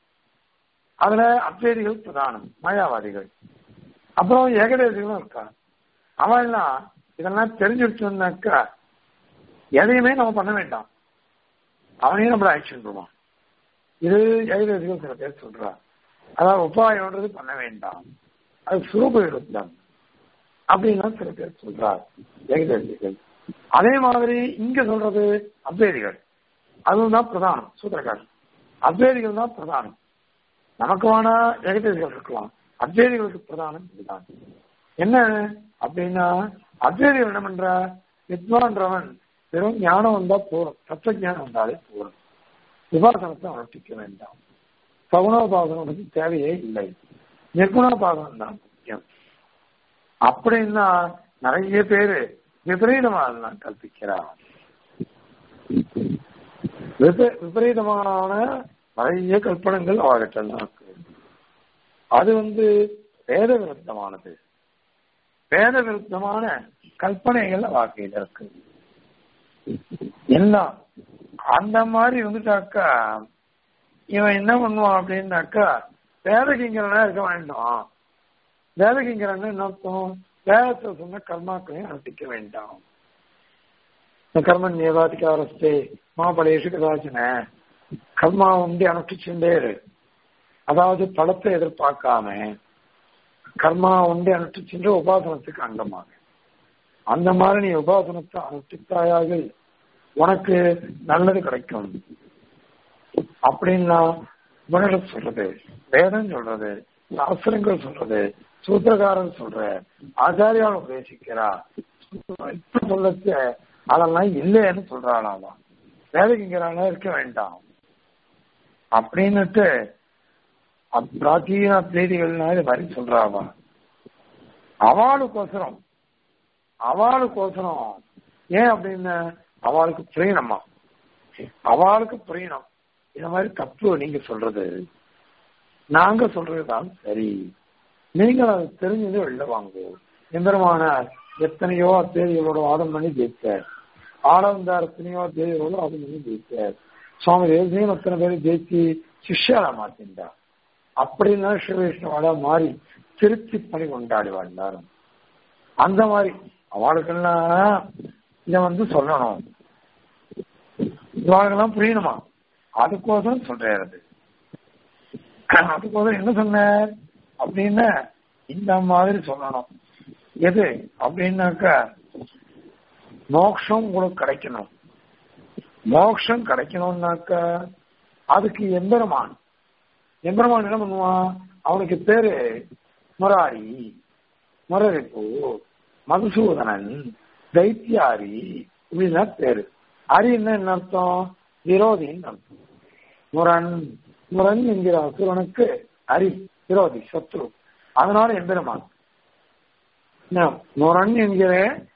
அதுல அத்வேதிகள் பிரதானம் மாயாவாதிகள் அப்புறம் ஏகதேசிகளும் இருக்கா அவன் எல்லாம் இதெல்லாம் தெரிஞ்சுடுச்சோம்னாக்கா எதையுமே நம்ம பண்ண வேண்டாம் அவனையும் நம்மள ஆக்ஷன் பண்ணுவான் இது ஏகதேசிகள் சில பேர் சொல்றா அதாவது உபாயம்ன்றது பண்ண வேண்டாம் அது சுரூப விருத்தம் அப்படின்னா சில பேர் சொல்றார் ஏகதேசிகள் அதே மாதிரி இங்க சொல்றது அத்வேதிகள் அதுவும் தான் பிரதானம் சூத்திரக்கார் அத்வேதிகள் தான் பிரதானம் நமக்கு வேணா ஏகதேசிகள் இருக்கலாம் அத்வேதிகளுக்கு பிரதானம் இதுதான் என்ன அப்படின்னா அத்வேதிகள் என்ன பண்ற வித்வான்றவன் வெறும் ஞானம் வந்தா போதும் தத்துவ ஞானம் வந்தாலே போதும் உபாசனத்தை அனுஷ்டிக்க வேண்டாம் சகுணோபாசனம் வந்து தேவையே இல்லை நிர்குணோபாசனம் தான் முக்கியம் அப்படின்னா நிறைய பேரு விபரீதமாக கற்பிக்கிறார் விப- விபரீதமான நிறைய கல்பனங்கள் அவர்கிட்ட இருக்கு அது வந்து வேத விருத்தமானது வேத விருத்தமான கல்பனைகள் வாழ்க்கையில் இருக்கு எல்லாம் அந்த மாதிரி இருந்துட்டாக்கா இவன் என்ன பண்ணுவான் அப்படின்னாக்கா வேதகிங்கரனா இருக்க வேண்டாம் வேதகிங்கரன் என்ன அர்த்தம் வேதத்தை சொன்ன கர்மாக்களையும் அனுஷ்டிக்க வேண்டாம் இந்த கர்மன் ஏதாதிகாரஸ்தே மாபலேஷு கதாச்சின கர்மா வந்து அனுஷ்டிச்சுட்டே இரு அதாவது பலத்தை எதிர்பார்க்காம கர்மா உண்டு அனுஷ்டிச்சுன்ற உபாசனத்துக்கு அங்கமாக அந்த மாதிரி நீ உபாசனத்தை அனுஷ்டித்தாயாக உனக்கு நல்லது கிடைக்கும் அப்படின்னா உபனிஷத் சொல்றது வேதம் சொல்றது சாஸ்திரங்கள் சொல்றது சூத்திரகாரன் சொல்ற ஆச்சாரியால் உபதேசிக்கிறா இப்ப சொல்லச்ச அதெல்லாம் இல்லைன்னு சொல்றாளாமா வேலைக்குங்கிறானா இருக்க வேண்டாம் அப்படின்னுட்டு அப்~ பிராச்சீன செய்திகள்னா இது மாதிரி சொல்றாவா அவளுக்கோசரம் அவளுக்கோசரம் ஏன் அப்படின்னு அவளுக்கு புரியணுமா அவளுக்கு புரியணும் இந்த மாதிரி தப்பு நீங்க சொல்றது நாங்க சொல்றதுதான் சரி நீங்கள் அது தெரிஞ்சது வெளில வாங்க எம்பெருமான எத்தனையோ அத்தேதிகளோட வாதம் பண்ணி ஜெயிச்சார் ஆனந்தார் எத்தனையோ அத்தேதிகளோட வாதம் பண்ணி ஜெயிச்சார் சுவாமி தேசியம் அத்தனை பேர் ஜெயிச்சு சிஷ்யாரா மாத்தின்றார் அப்படின்னா ஸ்ரீவைஷ்ணவாடா மாறி திருப்தி பண்ணி கொண்டாடுவாள் எல்லாரும் அந்த மாதிரி அவளுக்கெல்லாம் இதை வந்து சொல்லணும் இவாளுக்கெல்லாம் புரியணுமா அதுக்கோசரம் சொல்றாரு அதுக்கோசரம் என்ன சொன்னார் அப்படின்னா இந்த மாதிரி சொல்லணும் எது அப்படின்னாக்கா மோக்ஷம் உங்களுக்கு கிடைக்கணும் மோக்ஷம் கிடைக்கணும்னாக்கா அதுக்கு எம்பெருமான் எம்பெருமான் என்ன பண்ணுவான் அவனுக்கு பேரு முராரி முரரிப்பு மதுசூதனன் தைத்தியாரி இப்படின்னா பேரு அரின்னா என்ன அர்த்தம் விரோதின்னு அர்த்தம் முரண் முரண் என்கிற அசுரனுக்கு அரி விரோதி சத்ரு அதனால எம்பெருமான் என்ன, முரண் என்கிற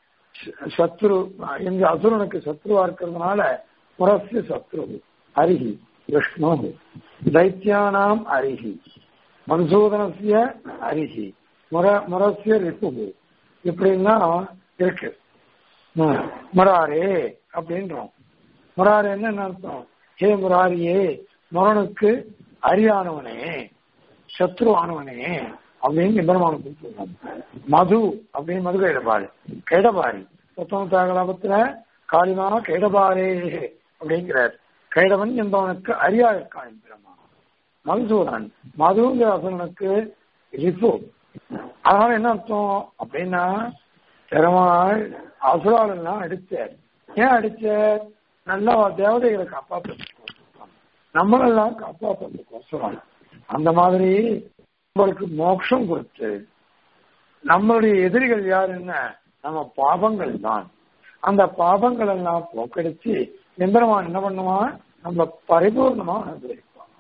சத்ரு என்கிற அசுரனுக்கு சத்ருவா இருக்கிறதுனால முரஸ்ய சத்ரு அரிஹி விஷ்ணு தைத்தியானாம் அரிஹி மன்சூதனசிய அரிஹி முர முரஸ்ய ரிப்பு இப்படின்னா இருக்கு ம், முராரே அப்படின்றோம் முராரேன்னு என்ன அர்த்தம் ஹே முராரியே முரனுக்கு அரியானவனே சத்ரு ஆனவனே அப்படின்னு பெருமானுக்கு சொல்றாங்க மது அப்படின்னு மது கைடபாடு கைடபாரி புத்தகத்தாக லாபத்துல காளிமா கைடபாரே அப்படிங்கிறார் கைடவன் என்பவனுக்கு அரியா இருக்கான் பெருமா மதுசூதன் மதுங்கிற அசுரனுக்கு ரிப்பு அதனால என்ன அர்த்தம் அப்படின்னா பெருமாள் அசுரால் எல்லாம் அடிச்சார் ஏன் அடிச்சார் நல்லா தேவதைகளை காப்பாற்றுறதுக்கு நம்மளெல்லாம் காப்பாற்றுறதுக்கோசரம் அந்த மாதிரி நம்மளுக்கு மோட்சம் கொடுத்து நம்மளுடைய எதிரிகள் யாருன்னா நம்ம பாபங்கள் தான் அந்த பாபங்கள் எல்லாம் போக்கடிச்சு எந்திரமான் என்ன பண்ணுவான் நம்ம பரிபூர்ணமா அனுகிரகிப்பான்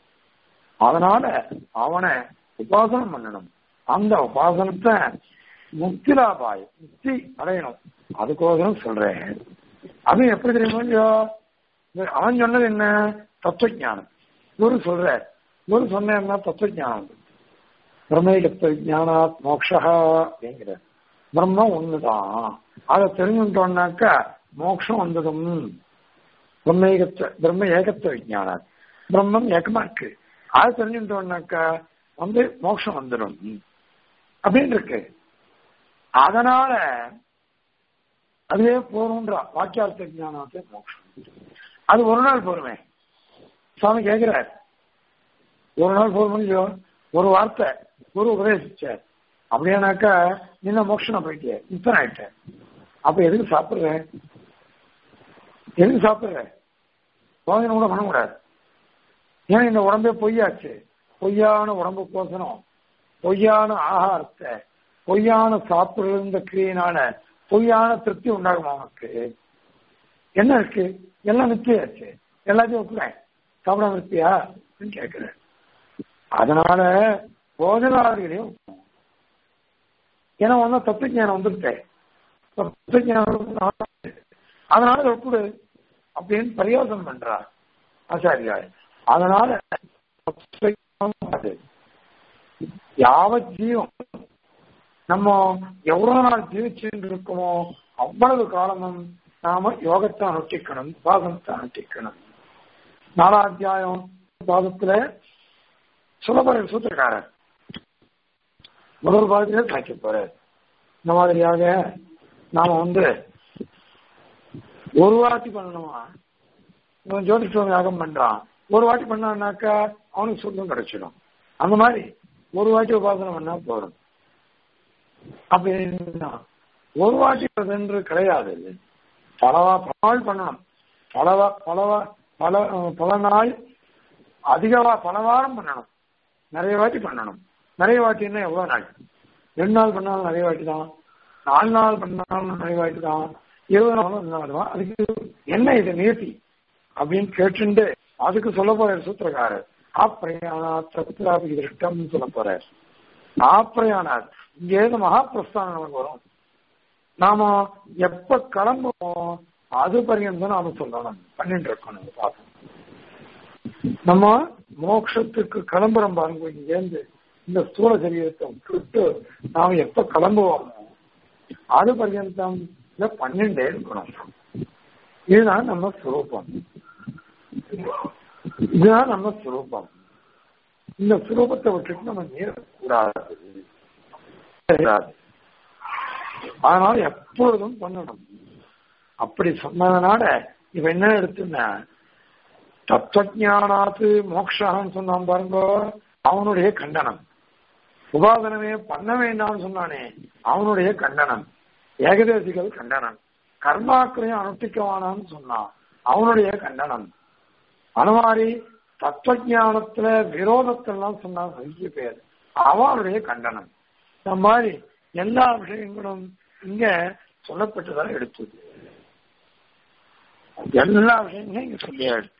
அதனால அவனை உபாசனம் பண்ணணும் அந்த உபாசனத்தை முக்திலாபாய் முக்தி அடையணும் அதுக்கோசரம் சொல்றேன் அது எப்படி தெரியுமா இல்லையோ இந்த- அவன் சொன்னது என்ன தத்துவஞானம் குரு சொல்ற குரு சொன்னா தத்துவஞானம் பிரம்மேகத்துவ ஜானாத் மோக்ஷா அப்படிங்கிற பிரம்மம் ஒண்ணுதான் அதை தெரிஞ்சுட்டோம்னாக்கா மோட்சம் வந்ததும் பிரம்மேகத்துவ பிரம்ம ஏகத்துவ விஜானாத் பிரம்மம் ஏகமா இருக்கு அதை தெரிஞ்சுட்டோம்னாக்கா வந்து மோட்சம் வந்துடும் அப்படின்னு இருக்கு அதனால அதுவே போறோம்ன்றா வாக்கியார்த்த ஞானத்தை மோட்சம் அது ஒரு நாள் போருமே சுவாமி கேட்கிறார் ஒரு நாள் போர் இல்லையோ ஒரு வார்த்தை குரு உபதேசிச்சார் அப்படியானாக்கா நின்ன மோட்சம் போயிட்டிய இத்தனை ஆயிட்ட அப்ப எதுக்கு சாப்பிடுற எதுக்கு சாப்பிடுற சோதனை கூட பண்ணக்கூடாது ஏன் இந்த உடம்பே பொய்யாச்சு பொய்யான உடம்பு கோசனம் பொய்யான ஆகாரத்தை பொய்யான சாப்பிடுற இந்த கிரியையினால பொய்யான திருப்தி உண்டாகுமா உனக்கு என்ன இருக்கு எல்லாம் நித்தியாச்சு எல்லாத்தையும் ஒப்புறேன் சாப்பிடாம இருப்பியா அப்படின்னு கேட்கிறேன் அதனால போஜனாதிகளையும் ஏன்னா ஒன்னும் தத்துவஞானம் வந்துருக்கேன் தத்துவஞானம் அதனால அதை ஒப்புடு அப்படின்னு பரியோசனம் பண்றார் ஆச்சாரியார் அதனால யாவத் ஜீவம் நம்ம எவ்வளவு நாள் ஜீவிச்சுட்டு இருக்கோமோ அவ்வளவு காலமும் நாம யோகத்தை அனுஷ்டிக்கணும் பாசனத்தை அனுஷ்டிக்கணும் நாலாம் அத்தியாயம் பாதத்துல சுலபர சூத்திரக்காரர் முதல் பாதத்திலே சாய்க்க போறார் இந்த மாதிரியாக நாம வந்து ஒரு வாட்டி பண்ணணுமா இவன் ஜோதிஷ்டம் யாகம் பண்றான் ஒரு வாட்டி பண்ணான்னாக்கா அவனுக்கு சொந்தம் கிடைச்சிடும் அந்த மாதிரி ஒரு வாட்டி உபாசனம் பண்ணா போதும் அப்படின்னா ஒரு வாட்டி என்று கிடையாது பலவா பல நாள் பண்ணணும் பலவா பலவா பல பல நாள் அதிகவா பல வாரம் பண்ணணும் நிறைய வாட்டி பண்ணணும் நிறைய வாட்டின்னா எவ்வளவு நாள் ரெண்டு நாள் பண்ணாலும் நிறைய வாட்டி தான் நாலு நாள் பண்ணாலும் நிறைய வாட்டி தான் இருபது நாளும் தான் அதுக்கு என்ன இது நியத்தி அப்படின்னு கேட்டுண்டு அதுக்கு சொல்ல போறாரு சூத்திரக்காரர் ஆப்பிரயானாத் சத்ராபி திருஷ்டம் சொல்ல போறார் ஆப்பிரயானாத் இங்க ஏது மகாபிரஸ்தானம் நமக்கு வரும் நாம எப்ப கிளம்புவோம் அது பரியந்தம் நாம சொல்லணும் பண்ணிட்டு இருக்கணும் பாப்போம் நம்ம மோட்சத்துக்கு கிளம்புறோம் பாருங்க இங்கேருந்து இந்த ஸ்தூல சரீரத்தை விட்டு நாம எப்ப கிளம்புவோமோ அது பர்யந்தம் இதை பண்ணிட்டே இருக்கணும் இதுதான் நம்ம சுரூபம் இதுதான் நம்ம சுரூபம் இந்த சுரூபத்தை விட்டுட்டு நம்ம நேரக்கூடாது அதனால எப்பொழுதும் பண்ணணும் அப்படி சொன்னதுனால இவ என்ன எடுத்துன்னா தத்துவஜானாத்து மோக்ஷான்னு சொன்னான் பாருங்க அவனுடைய கண்டனம் உபாசனமே பண்ண வேண்டாம்னு சொன்னானே அவனுடைய கண்டனம் ஏகதேசிகள் கண்டனம் கர்மாக்களையும் அனுஷ்டிக்கவானான்னு சொன்னான் அவனுடைய கண்டனம் அது மாதிரி தத்துவஜானத்துல விரோதத்தெல்லாம் சொன்னான் நிறைய பேர் அவனுடைய கண்டனம் இந்த மாதிரி எல்லா விஷயங்களும் இங்க சொல்லப்பட்டுதான் எடுத்தது எல்லா விஷயங்களும் இங்க சொல்லியா எடுத்து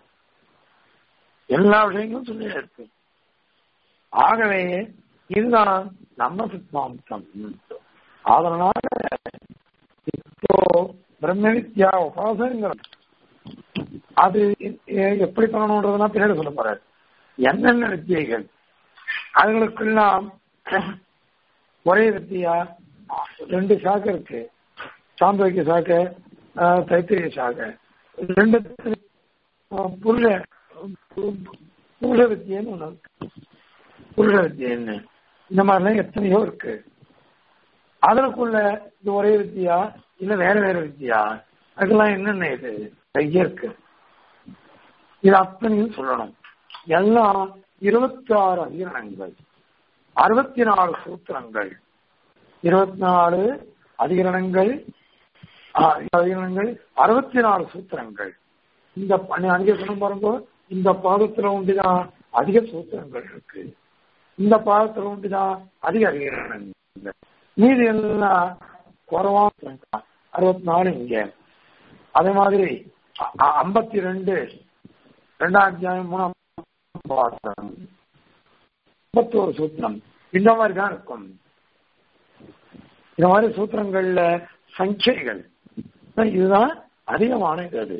எல்லா விஷயங்களும் சொல்லியா எடுத்து ஆகவே இதுதான் நம்ம சித்தாந்தம் அதனால இப்போ பிரம்ம வித்யா உபாசங்கிற அது எப்படி பண்ணணுன்றதுனா பின்னாடி சொல்ல போறாரு என்னென்ன வித்தியைகள் அதுகளுக்கெல்லாம் ஒரே வித்தியா ரெண்டு சாக்கை இருக்கு சாந்தோக்கிய சாக்கை தைத்திரிய சாக்கை ரெண்டு புருஷ புருஷ வித்தியன்னு ஒண்ணு இருக்கு புருஷ வித்தியன்னு இந்த மாதிரிலாம் எத்தனையோ இருக்கு அதற்குள்ள இது ஒரே வித்தியா இல்ல வேற வேற வித்தியா அதுக்கெல்லாம் என்னென்ன இது நிறைய இருக்கு இது அத்தனையும் சொல்லணும் எல்லாம் இருபத்தி ஆறு அதிகரணங்கள் அறுபத்தி நாலு சூத்திரங்கள் இருபத்தி நாலு அதிகரணங்கள் அதிகரணங்கள் அறுபத்தி நாலு சூத்திரங்கள் இந்த அங்கே சொன்ன பாருங்க இந்த பாதத்துல உண்டுதான் அதிக சூத்திரங்கள் இருக்கு இந்த பாதத்துல உண்டுதான் அதிக அதிகரணங்கள் மீதி எல்லாம் குறவா அறுபத்தி நாலு இங்க அதே மாதிரி ஐம்பத்தி ரெண்டு ரெண்டாம் அத்தியாயம் மூணாம் பாதம் ஐம்பத்தோரு சூத்திரம் இந்த மாதிரி தான் இருக்கும் இந்த மாதிரி சூத்திரங்கள்ல சங்கைகள் இதுதான் அதிகமான இது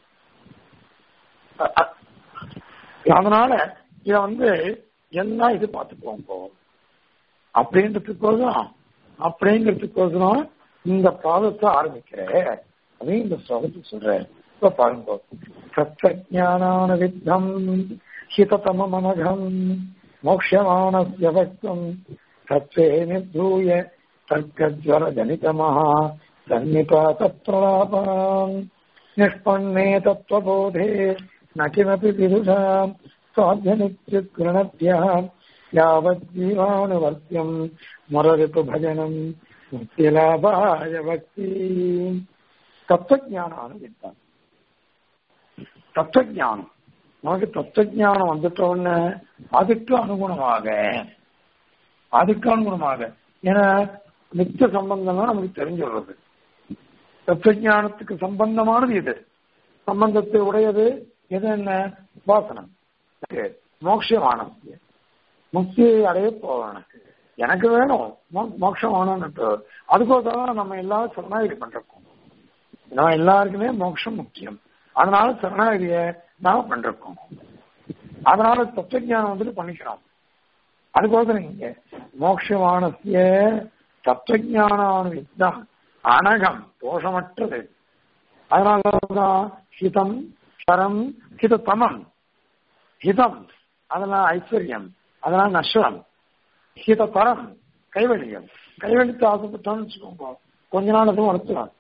அதனால இத வந்து எல்லாம் இது பார்த்துக்குவோம் அப்படின்றதுக்கோசரம் அப்படிங்கிறதுக்கோசரம் இந்த பாதத்தை ஆரம்பிக்கிறேன் அதையும் இந்த ஸ்லோகத்துக்கு சொல்றேன் இப்ப பாருங்க சத்தஜானான வித்தம் ஹிததம மனகம் மோக்ஷமானஸ்ய பக்தம் தத்வே நிர்தூய தர்க்கஜ்வர ஜனிதமஹ சன்னிபாத பிரலாபாம் நிஷ்பன்னே தத்வபோதே ந கிமபி விதுஷாம் स्वाध्यनित्युत्कृणभ्यः यावज्जीवानुवर्त्यम् मुररिपुभजनम् मुक्तिलाभाय भक्ति தத்துவஜானம் வித்தான் தத்துவஜானம் நமக்கு தத்துவஜானம் வந்துட்ட உடனே அதுக்கு அனுகுணமாக அதுக்கு அனுகுணமாக ஏன்னா நித்திய சம்பந்தம்லாம் நமக்கு தெரிஞ்சுடுறது தத்துவஞானத்துக்கு சம்பந்தமானது இது சம்பந்தத்தை உடையது எது என்ன வாசனம் மோட்சமானம் முக்தியை அடைய போவேன் எனக்கு எனக்கு வேணும் மோ- மோட்சம் வேணும்னு அதுக்கோசரம் நம்ம எல்லாரும் சரணாகதி பண்றோம் நம்ம எல்லாருக்குமே மோட்சம் முக்கியம் அதனால சரணாகதிய நாம பண்றோம் அதனால தத்துவஞானம் வந்துட்டு பண்ணிக்கிறோம் அதுக்கோசரம் இங்க மோட்சமானசிய தத்துவஞான வித்தான் அனகம் தோஷமற்றது அதனாலதான் ஹிதம் சரம் ஹிததமம் ஹிதம் அதெல்லாம் ஐஸ்வர்யம் அதெல்லாம் நஷ்டம் ஹிததரம் கைவழியம் கைவழித்து ஆசைப்பட்டோம்னு வச்சுக்கோங்க கொஞ்ச நாள் அதுவும் வளர்த்துலாம்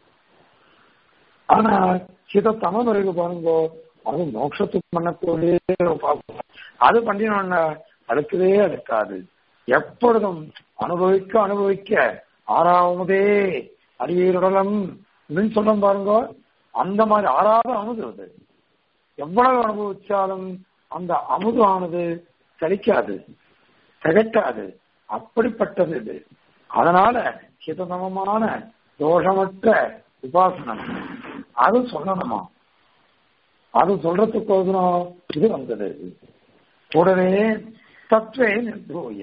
ஆனா ஹிதத்தமம் இருக்கு பாருங்க அது மோட்சத்துக்கு பண்ணக்கூடிய உபாசனம். அது பண்ணினோம்னா அடுக்கவே அடுக்காது எப்பொழுதும் அனுபவிக்க அனுபவிக்க ஆறாவதே அரியருடலம் அப்படின்னு சொல்றோம் பாருங்க அந்த மாதிரி ஆறாவது அமுது அது எவ்வளவு அனுபவிச்சாலும் அந்த அமுது ஆனது கிடைக்காது திகட்டாது அப்படிப்பட்டது இது அதனால ஹிததமமான தோஷமற்ற உபாசனம் அது சொல்லணுமா அது சொல்றதுக்கோசரம் இது வந்தது கூடவே தத்வே நிர்தூய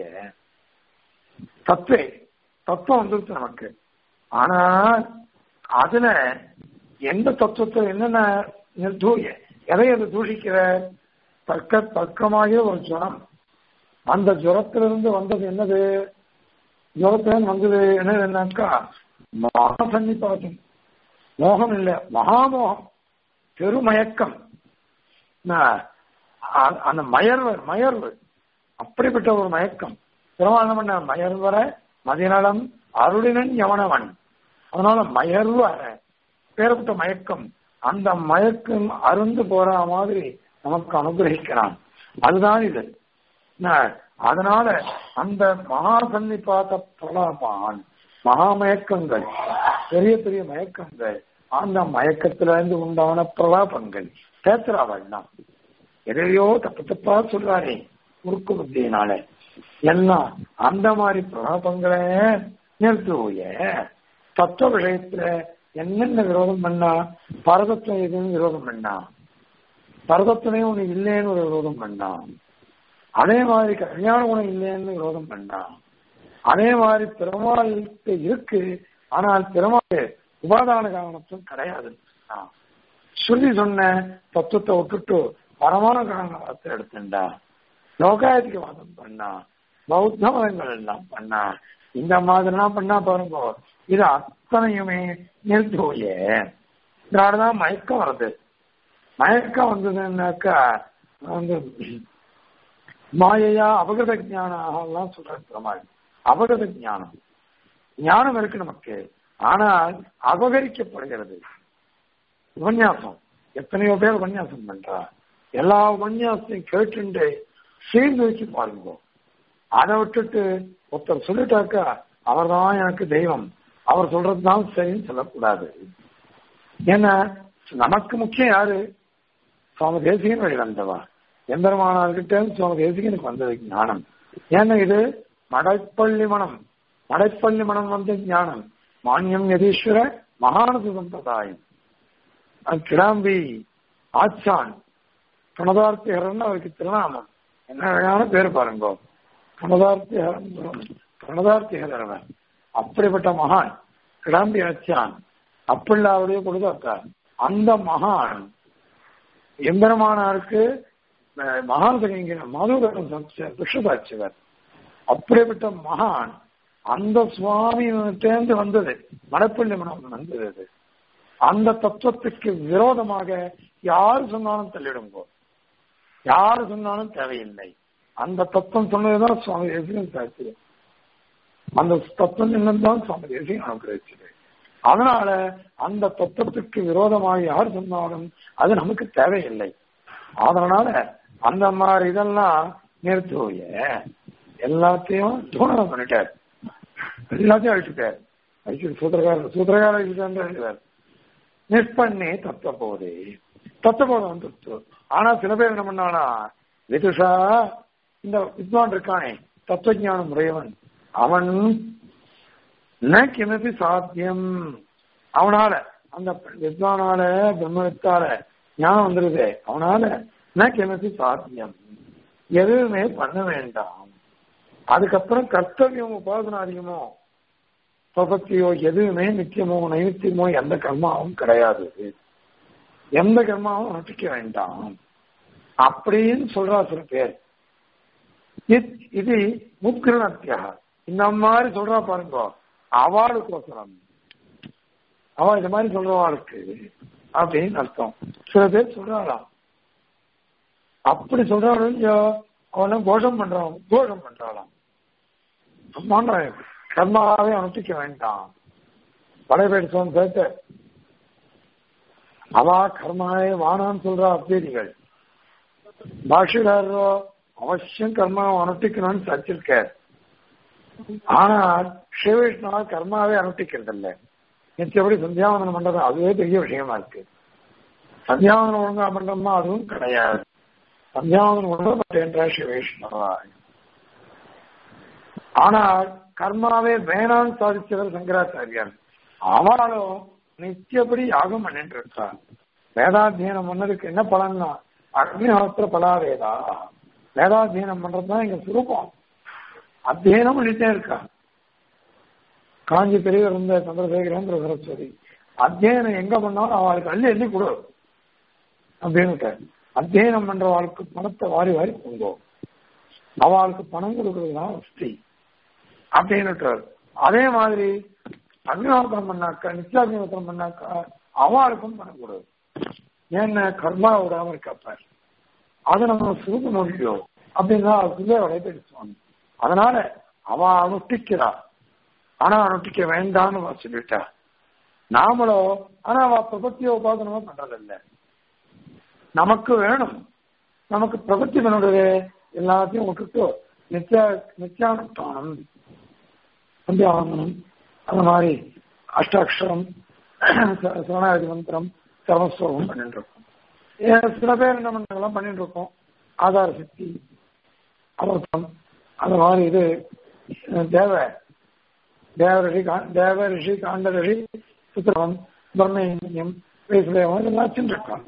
தத்வே தத்துவம் வந்துருச்சு நமக்கு ஆனா அதுல எந்த தத்துவத்துல என்னென்ன நிர்தூய எதை அது தூஷிக்கிற தர்க்க தர்க்கமாகிய ஒரு ஜுரம் அந்த ஜுரத்திலிருந்து வந்தது என்னது ஜுரத்திலிருந்து வந்தது என்னது என்னக்கா மகாசன்னிபாதம் மோகம் இல்ல மகாமோகம் பெருமயக்கம் ந- அ- அந்த மயர்வு மயர்வு அப்படிப்பட்ட ஒரு மயக்கம் பெருமாள் என்ன பண்ண மயர்வர மதிநலம் அருளினன் யவனவன் அதனால மயர்வு அற- பேரப்பட்ட மயக்கம் அந்த மயக்கம் அருந்து போற மாதிரி நமக்கு அனுகிரகிக்கிறான் அதுதான் இது ந- அதனால அந்த மகா சன்னிபாத பிரலாபான் மகா மயக்கங்கள் பெரிய பெரிய மயக்கங்கள் அந்த மயக்கத்திலிருந்து உண்டான பிரலாபங்கள் பேசுறாவெல்லாம் எதையோ தப்பு தப்பா சொல்றாரே குறுக்கு புத்தியினால எல்லாம் அந்த மாதிரி பிரலாபங்களை நிறுத்துவோய தத்துவ விஷயத்துல என்னென்ன விரோதம் பண்ணா பரதத்துவம் எதுன்னு விரோதம் பண்ணா பரதத்துவமே ஒண்ணு இல்லைன்னு ஒரு விரோதம் பண்ணா அதே மாதிரி கல்யாண குணம் இல்லைன்னு விரோதம் பண்ணா அதே மாதிரி பெருமாளுக்கு இருக்கு ஆனால் பெருமாள் உபாதான காரணத்துவம் கிடையாது சொல்லி சொன்ன தத்துவத்தை விட்டுட்டு பரமான காரணத்தை எடுத்துண்டா லோகாயத்துக்கு வாதம் பண்ணா பௌத்த மதங்கள் எல்லாம் பண்ணா இந்த மாதிரிலாம் பண்ணா பாருங்க இது அத்தனையுமே நிறுத்துவோய இதனாலதான் மயக்கம் வருது மயக்கம் வந்ததுன்னாக்கா வந்து மாயையா அபகத ஞானம் சொல்ற பெருமாள் அபகத ஞானம் ஞானம் இருக்கு நமக்கு ஆனால் அபகரிக்கப்படுகிறது உபன்யாசம் எத்தனையோ பேர் உபன்யாசம் பண்றா எல்லா உபன்யாசத்தையும் கேட்டுண்டு சேர்ந்து வச்சு பாருங்க அதை விட்டுட்டு ஒருத்தர் சொல்லிட்டாக்கா அவர்தான் எனக்கு தெய்வம் அவர் சொல்றதுதான் சரின்னு சொல்லக்கூடாது ஏன்னா நமக்கு முக்கியம் யாரு சுவாமி தேசிகன் வழி வந்தவா எம்பெருமானார்கிட்ட சுவாமி தேசிகனுக்கு வந்தது ஞானம் ஏன்னா இது மடைப்பள்ளி மனம் மடைப்பள்ளி மனம் வந்த ஞானம் மானியம் யதீஸ்வர மகானது சம்பிரதாயம் அது கிடாம்பி ஆச்சான் பிரணதார்த்திகரன் அவருக்கு திருநாமம் என்ன அழகான பேர் பாருங்க பிரணதார்த்திகரன் பிரணதார்த்திகரவன் அப்படிப்பட்ட மகான் கிடாம்பி ஆச்சான் அப்பிள்ளாவுடைய கொடுத்தாக்கா அந்த மகான் எம்பெருமானாருக்கு மகான் மதுகரன் விஷ்ணுபாட்சிவர் அப்படிப்பட்ட மகான் அந்த சுவாமியிட்டேந்து வந்தது மடப்பள்ளி மனம் வந்தது அது. அந்த தத்துவத்துக்கு விரோதமாக யாரு சொன்னாலும் தள்ளிடுங்கோ யாரு சொன்னாலும் தேவையில்லை அந்த தத்துவம் சொன்னதுதான் சுவாமி தேசிகன் சாட்சி அந்த தத்துவம் என்னதான் சுவாமி தேசிகன் அனுகிரகிச்சது அதனால அந்த தத்துவத்துக்கு விரோதமாக யார் சொன்னாலும் அது நமக்கு தேவையில்லை அதனால அந்த மாதிரி இதெல்லாம் நிறுத்துவோய எல்லாத்தையும் தூணம் பண்ணிட்டார் எல்லாத்தையும் அழிச்சுட்டார் அழிச்சு சூத்திரக்காரர் சூத்திரக்காரர் அழிச்சுட்டார் நிற்பண்ணே தத்துவ போதே தத்துவ போதம் வந்துருச்சு ஆனா சில பேர் என்ன பண்ணானா விதுஷா இந்த வித்வான் இருக்கானே தத்துவஞானம் உடையவன் அவன் ந கிமபி சாத்தியம் அவனால அந்த வித்வானால பிரம்மத்தால ஞானம் வந்துருது அவனால ந கிமபி சாத்தியம் எதுவுமே பண்ண வேண்டாம் அதுக்கப்புறம் கர்த்தவியம் உபாசனாதிகமோ பிரபத்தியோ எதுவுமே நித்தியமோ நைத்தியமோ எந்த கர்மாவும் கிடையாது எந்த கர்மாவும் அனுஷ்டிக்க வேண்டாம் அப்படின்னு சொல்றா சில பேர் இத்- இது முக்கிரணத்தியா இந்த மாதிரி சொல்றா பாருங்க அவளுக்கோசரம் அவ இந்த மாதிரி சொல்றவாளுக்கு அப்படின்னு அர்த்தம் சில பேர் சொல்றாளாம் அப்படி சொல்றாலும் இல்லையோ அவன கோஷம் பண்றான் கோஷம் பண்றாளாம் பண்றான் கர்மாவே அனுஷ்டிக்க வேண்டாம் பழைய பேர் சொன்ன சேர்த்து அவா கர்மாவே வானான்னு சொல்றா அத்வைதிகள் பாஷிகாரோ அவசியம் கர்மாவை அனுஷ்டிக்கணும்னு சச்சிருக்கார் ஆனால் ஸ்ரீவிஷ்ணவா கர்மாவே அனுஷ்டிக்கிறது இல்லை நிச்சயப்படி சந்தியாவந்தனம் பண்றது அதுவே பெரிய விஷயமா இருக்கு சந்தியாவந்தனம் ஒழுங்கா பண்றோமா அதுவும் கிடையாது சந்தியாவந்தனம் ஒழுங்கா பண்றேன் ஸ்ரீவிஷ்ணவா ஆனால் கர்மாவே வேணான்னு சாதிச்சவர் சங்கராச்சாரியார் அவளும் நித்தியப்படி யாகம் பண்ணிட்டு இருக்கா வேதாத்தியனம் பண்ணதுக்கு என்ன பலன்னா அக்னிஹோத்திர பலாவேதா வேதாத்தியனம் பண்றதுதான் எங்க சுரூபம் அத்தியனம் பண்ணிட்டே இருக்கா காஞ்சி பெரியவர் இருந்த சந்திரசேகரேந்திர சரஸ்வதி அத்தியனம் எங்க பண்ணாலும் அவளுக்கு அள்ளி அள்ளி கொடு அப்படின்னு அத்தியனம் பண்ற வாழ்க்கை பணத்தை வாரி வாரி கொங்கோ அவளுக்கு பணம் கொடுக்கறதுதான் வசதி அப்படின்னு அதே மாதிரி அக்னிஹோத்திரம் பண்ணாக்கா நித்யாக்னிஹோத்திரம் பண்ணாக்கா அவளுக்கும் பணம் கொடு ஏன்னா கர்மா விடாம இருக்காப்பார் அதை நம்ம சுருக்க முடியும் அப்படின்னா அதுக்குள்ளே வலைபெடுத்துவாங்க அதனால அவ அனுஷ்டிக்கிறா ஆனா அனுஷ்டிக்க வேண்டாம்னு அவ சொல்லிட்டா நாமளோ ஆனா அவ பிரபத்திய உபாசனமா பண்றதில்ல நமக்கு வேணும் நமக்கு பிரபத்தி பண்ணுறது எல்லாத்தையும் விட்டுட்டு நித்யா நித்யானுஷ்டானம் சந்தியாவந்தனம் அந்த மாதிரி அஷ்டாட்சரம் சரணாகதி மந்திரம் சர்வஸ்வரம் பண்ணிட்டு இருக்கோம் ஏன் சில பேர் என்ன பண்ணலாம் பண்ணிட்டு இருக்கோம் ஆதார சக்தி அமர்த்தம் அந்த மாதிரி இது தேவ தேவ ரிஷி கா- தேவ ரிஷி காண்ட ரிஷி சுத்திரம் பிரம்மயம் பேசுதேவம் இதெல்லாம் வச்சுருக்கான்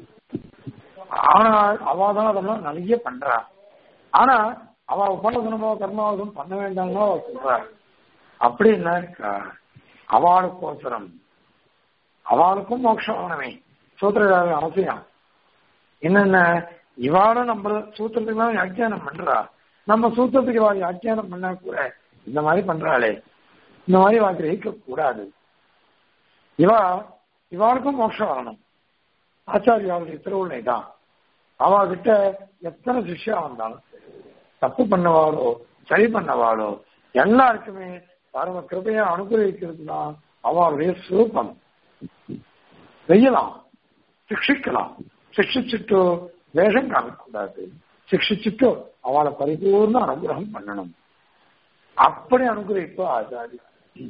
ஆனால் அவ தான் அதெல்லாம் நிறைய பண்றா ஆனா அவ உபாசனமோ கர்மாவதம் பண்ண வேண்டாம்னு அவ சொல்றா அப்படி என்ன இருக்கா அவளுக்கோசரம் அவளுக்கும் மோட்சம் ஆனவே சூத்திரக்காரன் அவசியம் என்னென்ன இவாளும் நம்ம சூத்திரத்துக்கு தான் வியாக்கியானம் பண்றா நம்ம சூத்திரத்துக்கு இவா வியாக்கியானம் பண்ணா கூட இந்த மாதிரி பண்றாளே இந்த மாதிரி வா கிரகிக்க கூடாது இவா இவாளுக்கும் மோட்சம் வரணும் ஆச்சாரியாவுடைய திருவுள்ளை தான் அவகிட்ட எத்தனை சிஷ்யா வந்தாலும் சரி, தப்பு பண்ணவாளோ சரி பண்ணவாளோ எல்லாருக்குமே பரம கிருபையா அனுகிரகிக்கிறது தான் அவளுடைய சுரூபம் செய்யலாம் சிக்ஷிக்கலாம் சிக்ஷிச்சுட்டு வேஷம் காமிக்கக்கூடாது சிக்ஷிச்சுட்டு அவளை பரிபூர்ண அனுகிரகம் பண்ணணும் அப்படி அனுகிரகிப்போ ஆச்சாரியா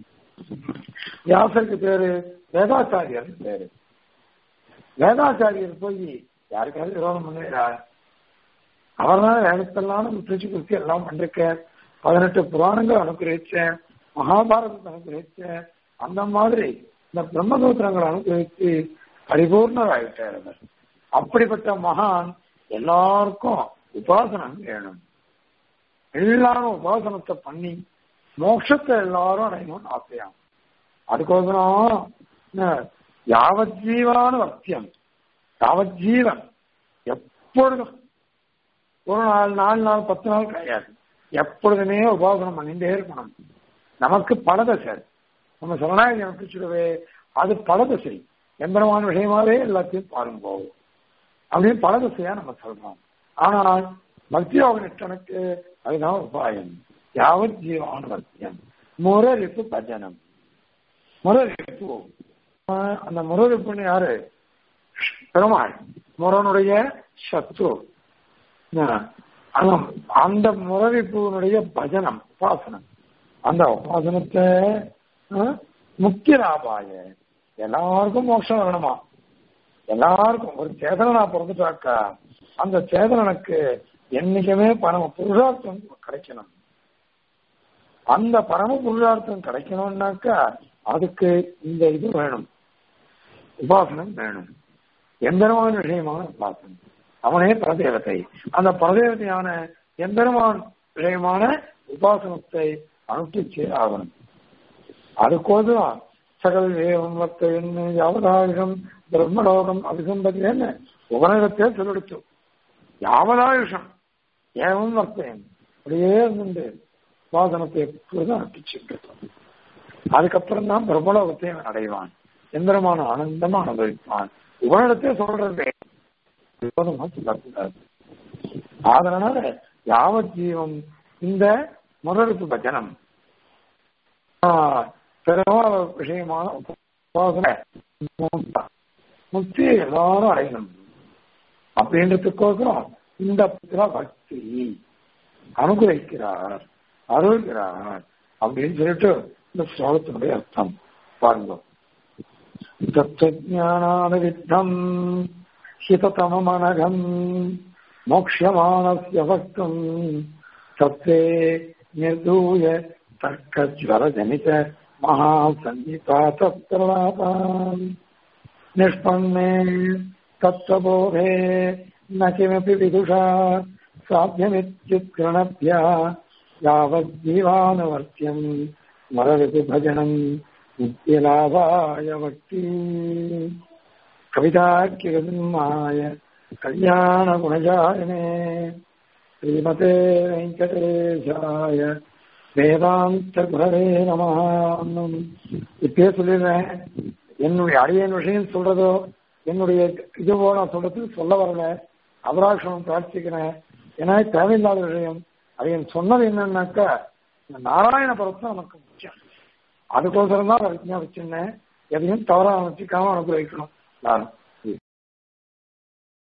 வியாசருக்கு பேரு வேதாச்சாரியர் பேரு வேதாச்சாரியர் போய் யாருக்காவது விரோதம் பண்ணுறா அவர் தான் வேதத்தெல்லாம் திருச்சி குறிச்சி எல்லாம் பண்ணிருக்கார் பதினெட்டு புராணங்கள் அனுகிரகிச்சேன் மகாபாரதத்தை அனுகிரகிச்சேன் அந்த மாதிரி இந்த பிரம்மசூத்திரங்கள் அனுகிரகிச்சு பரிபூர்ணராயிட்டார் அவர் அப்படிப்பட்ட மகான் எல்லாருக்கும் உபாசனம் வேணும் எல்லாரும் உபாசனத்தை பண்ணி மோட்சத்தை எல்லாரும் அடையணும்னு ஆசையாம் அதுக்கோசரம் என்ன, யாவஜீவான வத்தியம் யாவஜீவன் எப்பொழுதும் ஒரு நாள் நாலு நாள் பத்து நாள் கிடையாது எப்பொழுதுமே உபாசனம் பண்ணிட்டே இருக்கணும் நமக்கு பலதசை நம்ம சரணாகதி அனுப்பிச்சுடவே அது பலதசை எம்பெருமான விஷயமாவே எல்லாத்தையும் பாருங்க அப்படின்னு பலதசையா நம்ம சொல்றோம் ஆனால் பக்தியோக நிஷ்டனுக்கு அதுதான் உபாயம் யாவத் ஜீவான வத்தியம் முரரிப்பு பஜனம் முரரிப்பு ஆஹ் அந்த முரரிப்புன்னு யாரு பெருமாள் முரனுடைய சத்ரு ஆஹ் அந்த- அந்த முரரிப்புனுடைய பஜனம் உபாசனம் அந்த உபாசனத்தை ஆஹ், முக்கிய லாபாய எல்லாருக்கும் மோட்சம் வரணுமா எல்லாருக்கும் ஒரு சேதனா பிறந்துட்டாக்கா அந்த சேதனனுக்கு என்னைக்குமே பணம் புருஷார்த்தம் கிடைக்கணும் அந்த பரம புருஷார்த்தம் கிடைக்கணும்னாக்கா அதுக்கு இந்த இது வேணும் உபாசனம் வேணும் எந்திரமான விஷயமான உபாசனம் அவனே பரதேவத்தை அந்த பரதேவதையான எந்திரமான விஷயமான உபாசனத்தை அனுஷ்டிச்சே ஆகணும் அதுக்கோதும் சகல் ஏவம் வர்த்த என்ன யாவதாயுஷம் பிரம்மலோகம் அபிசம்பதின்னு உபநகத்தே சொல்லிடுச்சு யாவதாயுஷம் ஏவம் வர்த்தேன் அப்படியே இருந்து வாசனத்தை எப்பொழுதும் அனுப்பிச்சுட்டு அதுக்கப்புறம் தான் பிரம்மலோகத்தை அவன் அடைவான் எந்திரமான ஆனந்தமா அனுபவிப்பான் உபனிடத்தே சொல்றது விரோதமா சொல்லக்கூடாது அதனால யாவத் ஜீவம் இந்த முதலுக்கு பஜனம் பெருமாள் விஷயமான உபாசனை முக்தி எல்லாரும் அடையணும் அப்படின்றதுக்கோசரம் இந்த பக்தி அனுகிரகிக்கிறார் அருள்கிறார் அப்படின்னு சொல்லிட்டு இந்த ஸ்லோகத்தினுடைய அர்த்தம் பாருங்க தத்துவஜானானுவித்தம் ஹிததமனகம் மோக்ஷமானஸ்ய வக்தும் தத்தே நிர்தூய தர்க்கஜ்வரஜனித महासन्निपातप्रलापान् निष्पन्ने तत्त्वबोधे न किमपि विदुषा साध्यमित्युत्कृणभ्यः यावज्जीवानुवर्त्यम् मरविभजनम् नित्यलाभाय भक्ति कविताख्यगन्माय कल्याणगुणजायने श्रीमते वेङ्कटेशाय வேதாந்த குரவே நம இப்பயே சொல்லிடுறேன் என்னுடைய அடியன் விஷயம் சொல்றதோ என்னுடைய இதுவோ நான் சொல்றதுக்கு சொல்ல வரல அபராஷம் பிரார்த்திக்கிறேன் ஏன்னா தேவையில்லாத விஷயம் அடியன் சொன்னது என்னன்னாக்கா இந்த நாராயண பரத்தை நமக்கு முக்கியம் அதுக்கோசரம் தான் விஞ்ஞா வச்சிருந்தேன் எதையும் தவறாக வச்சுக்காம அனுப்பிச்சு வைக்கணும் நான்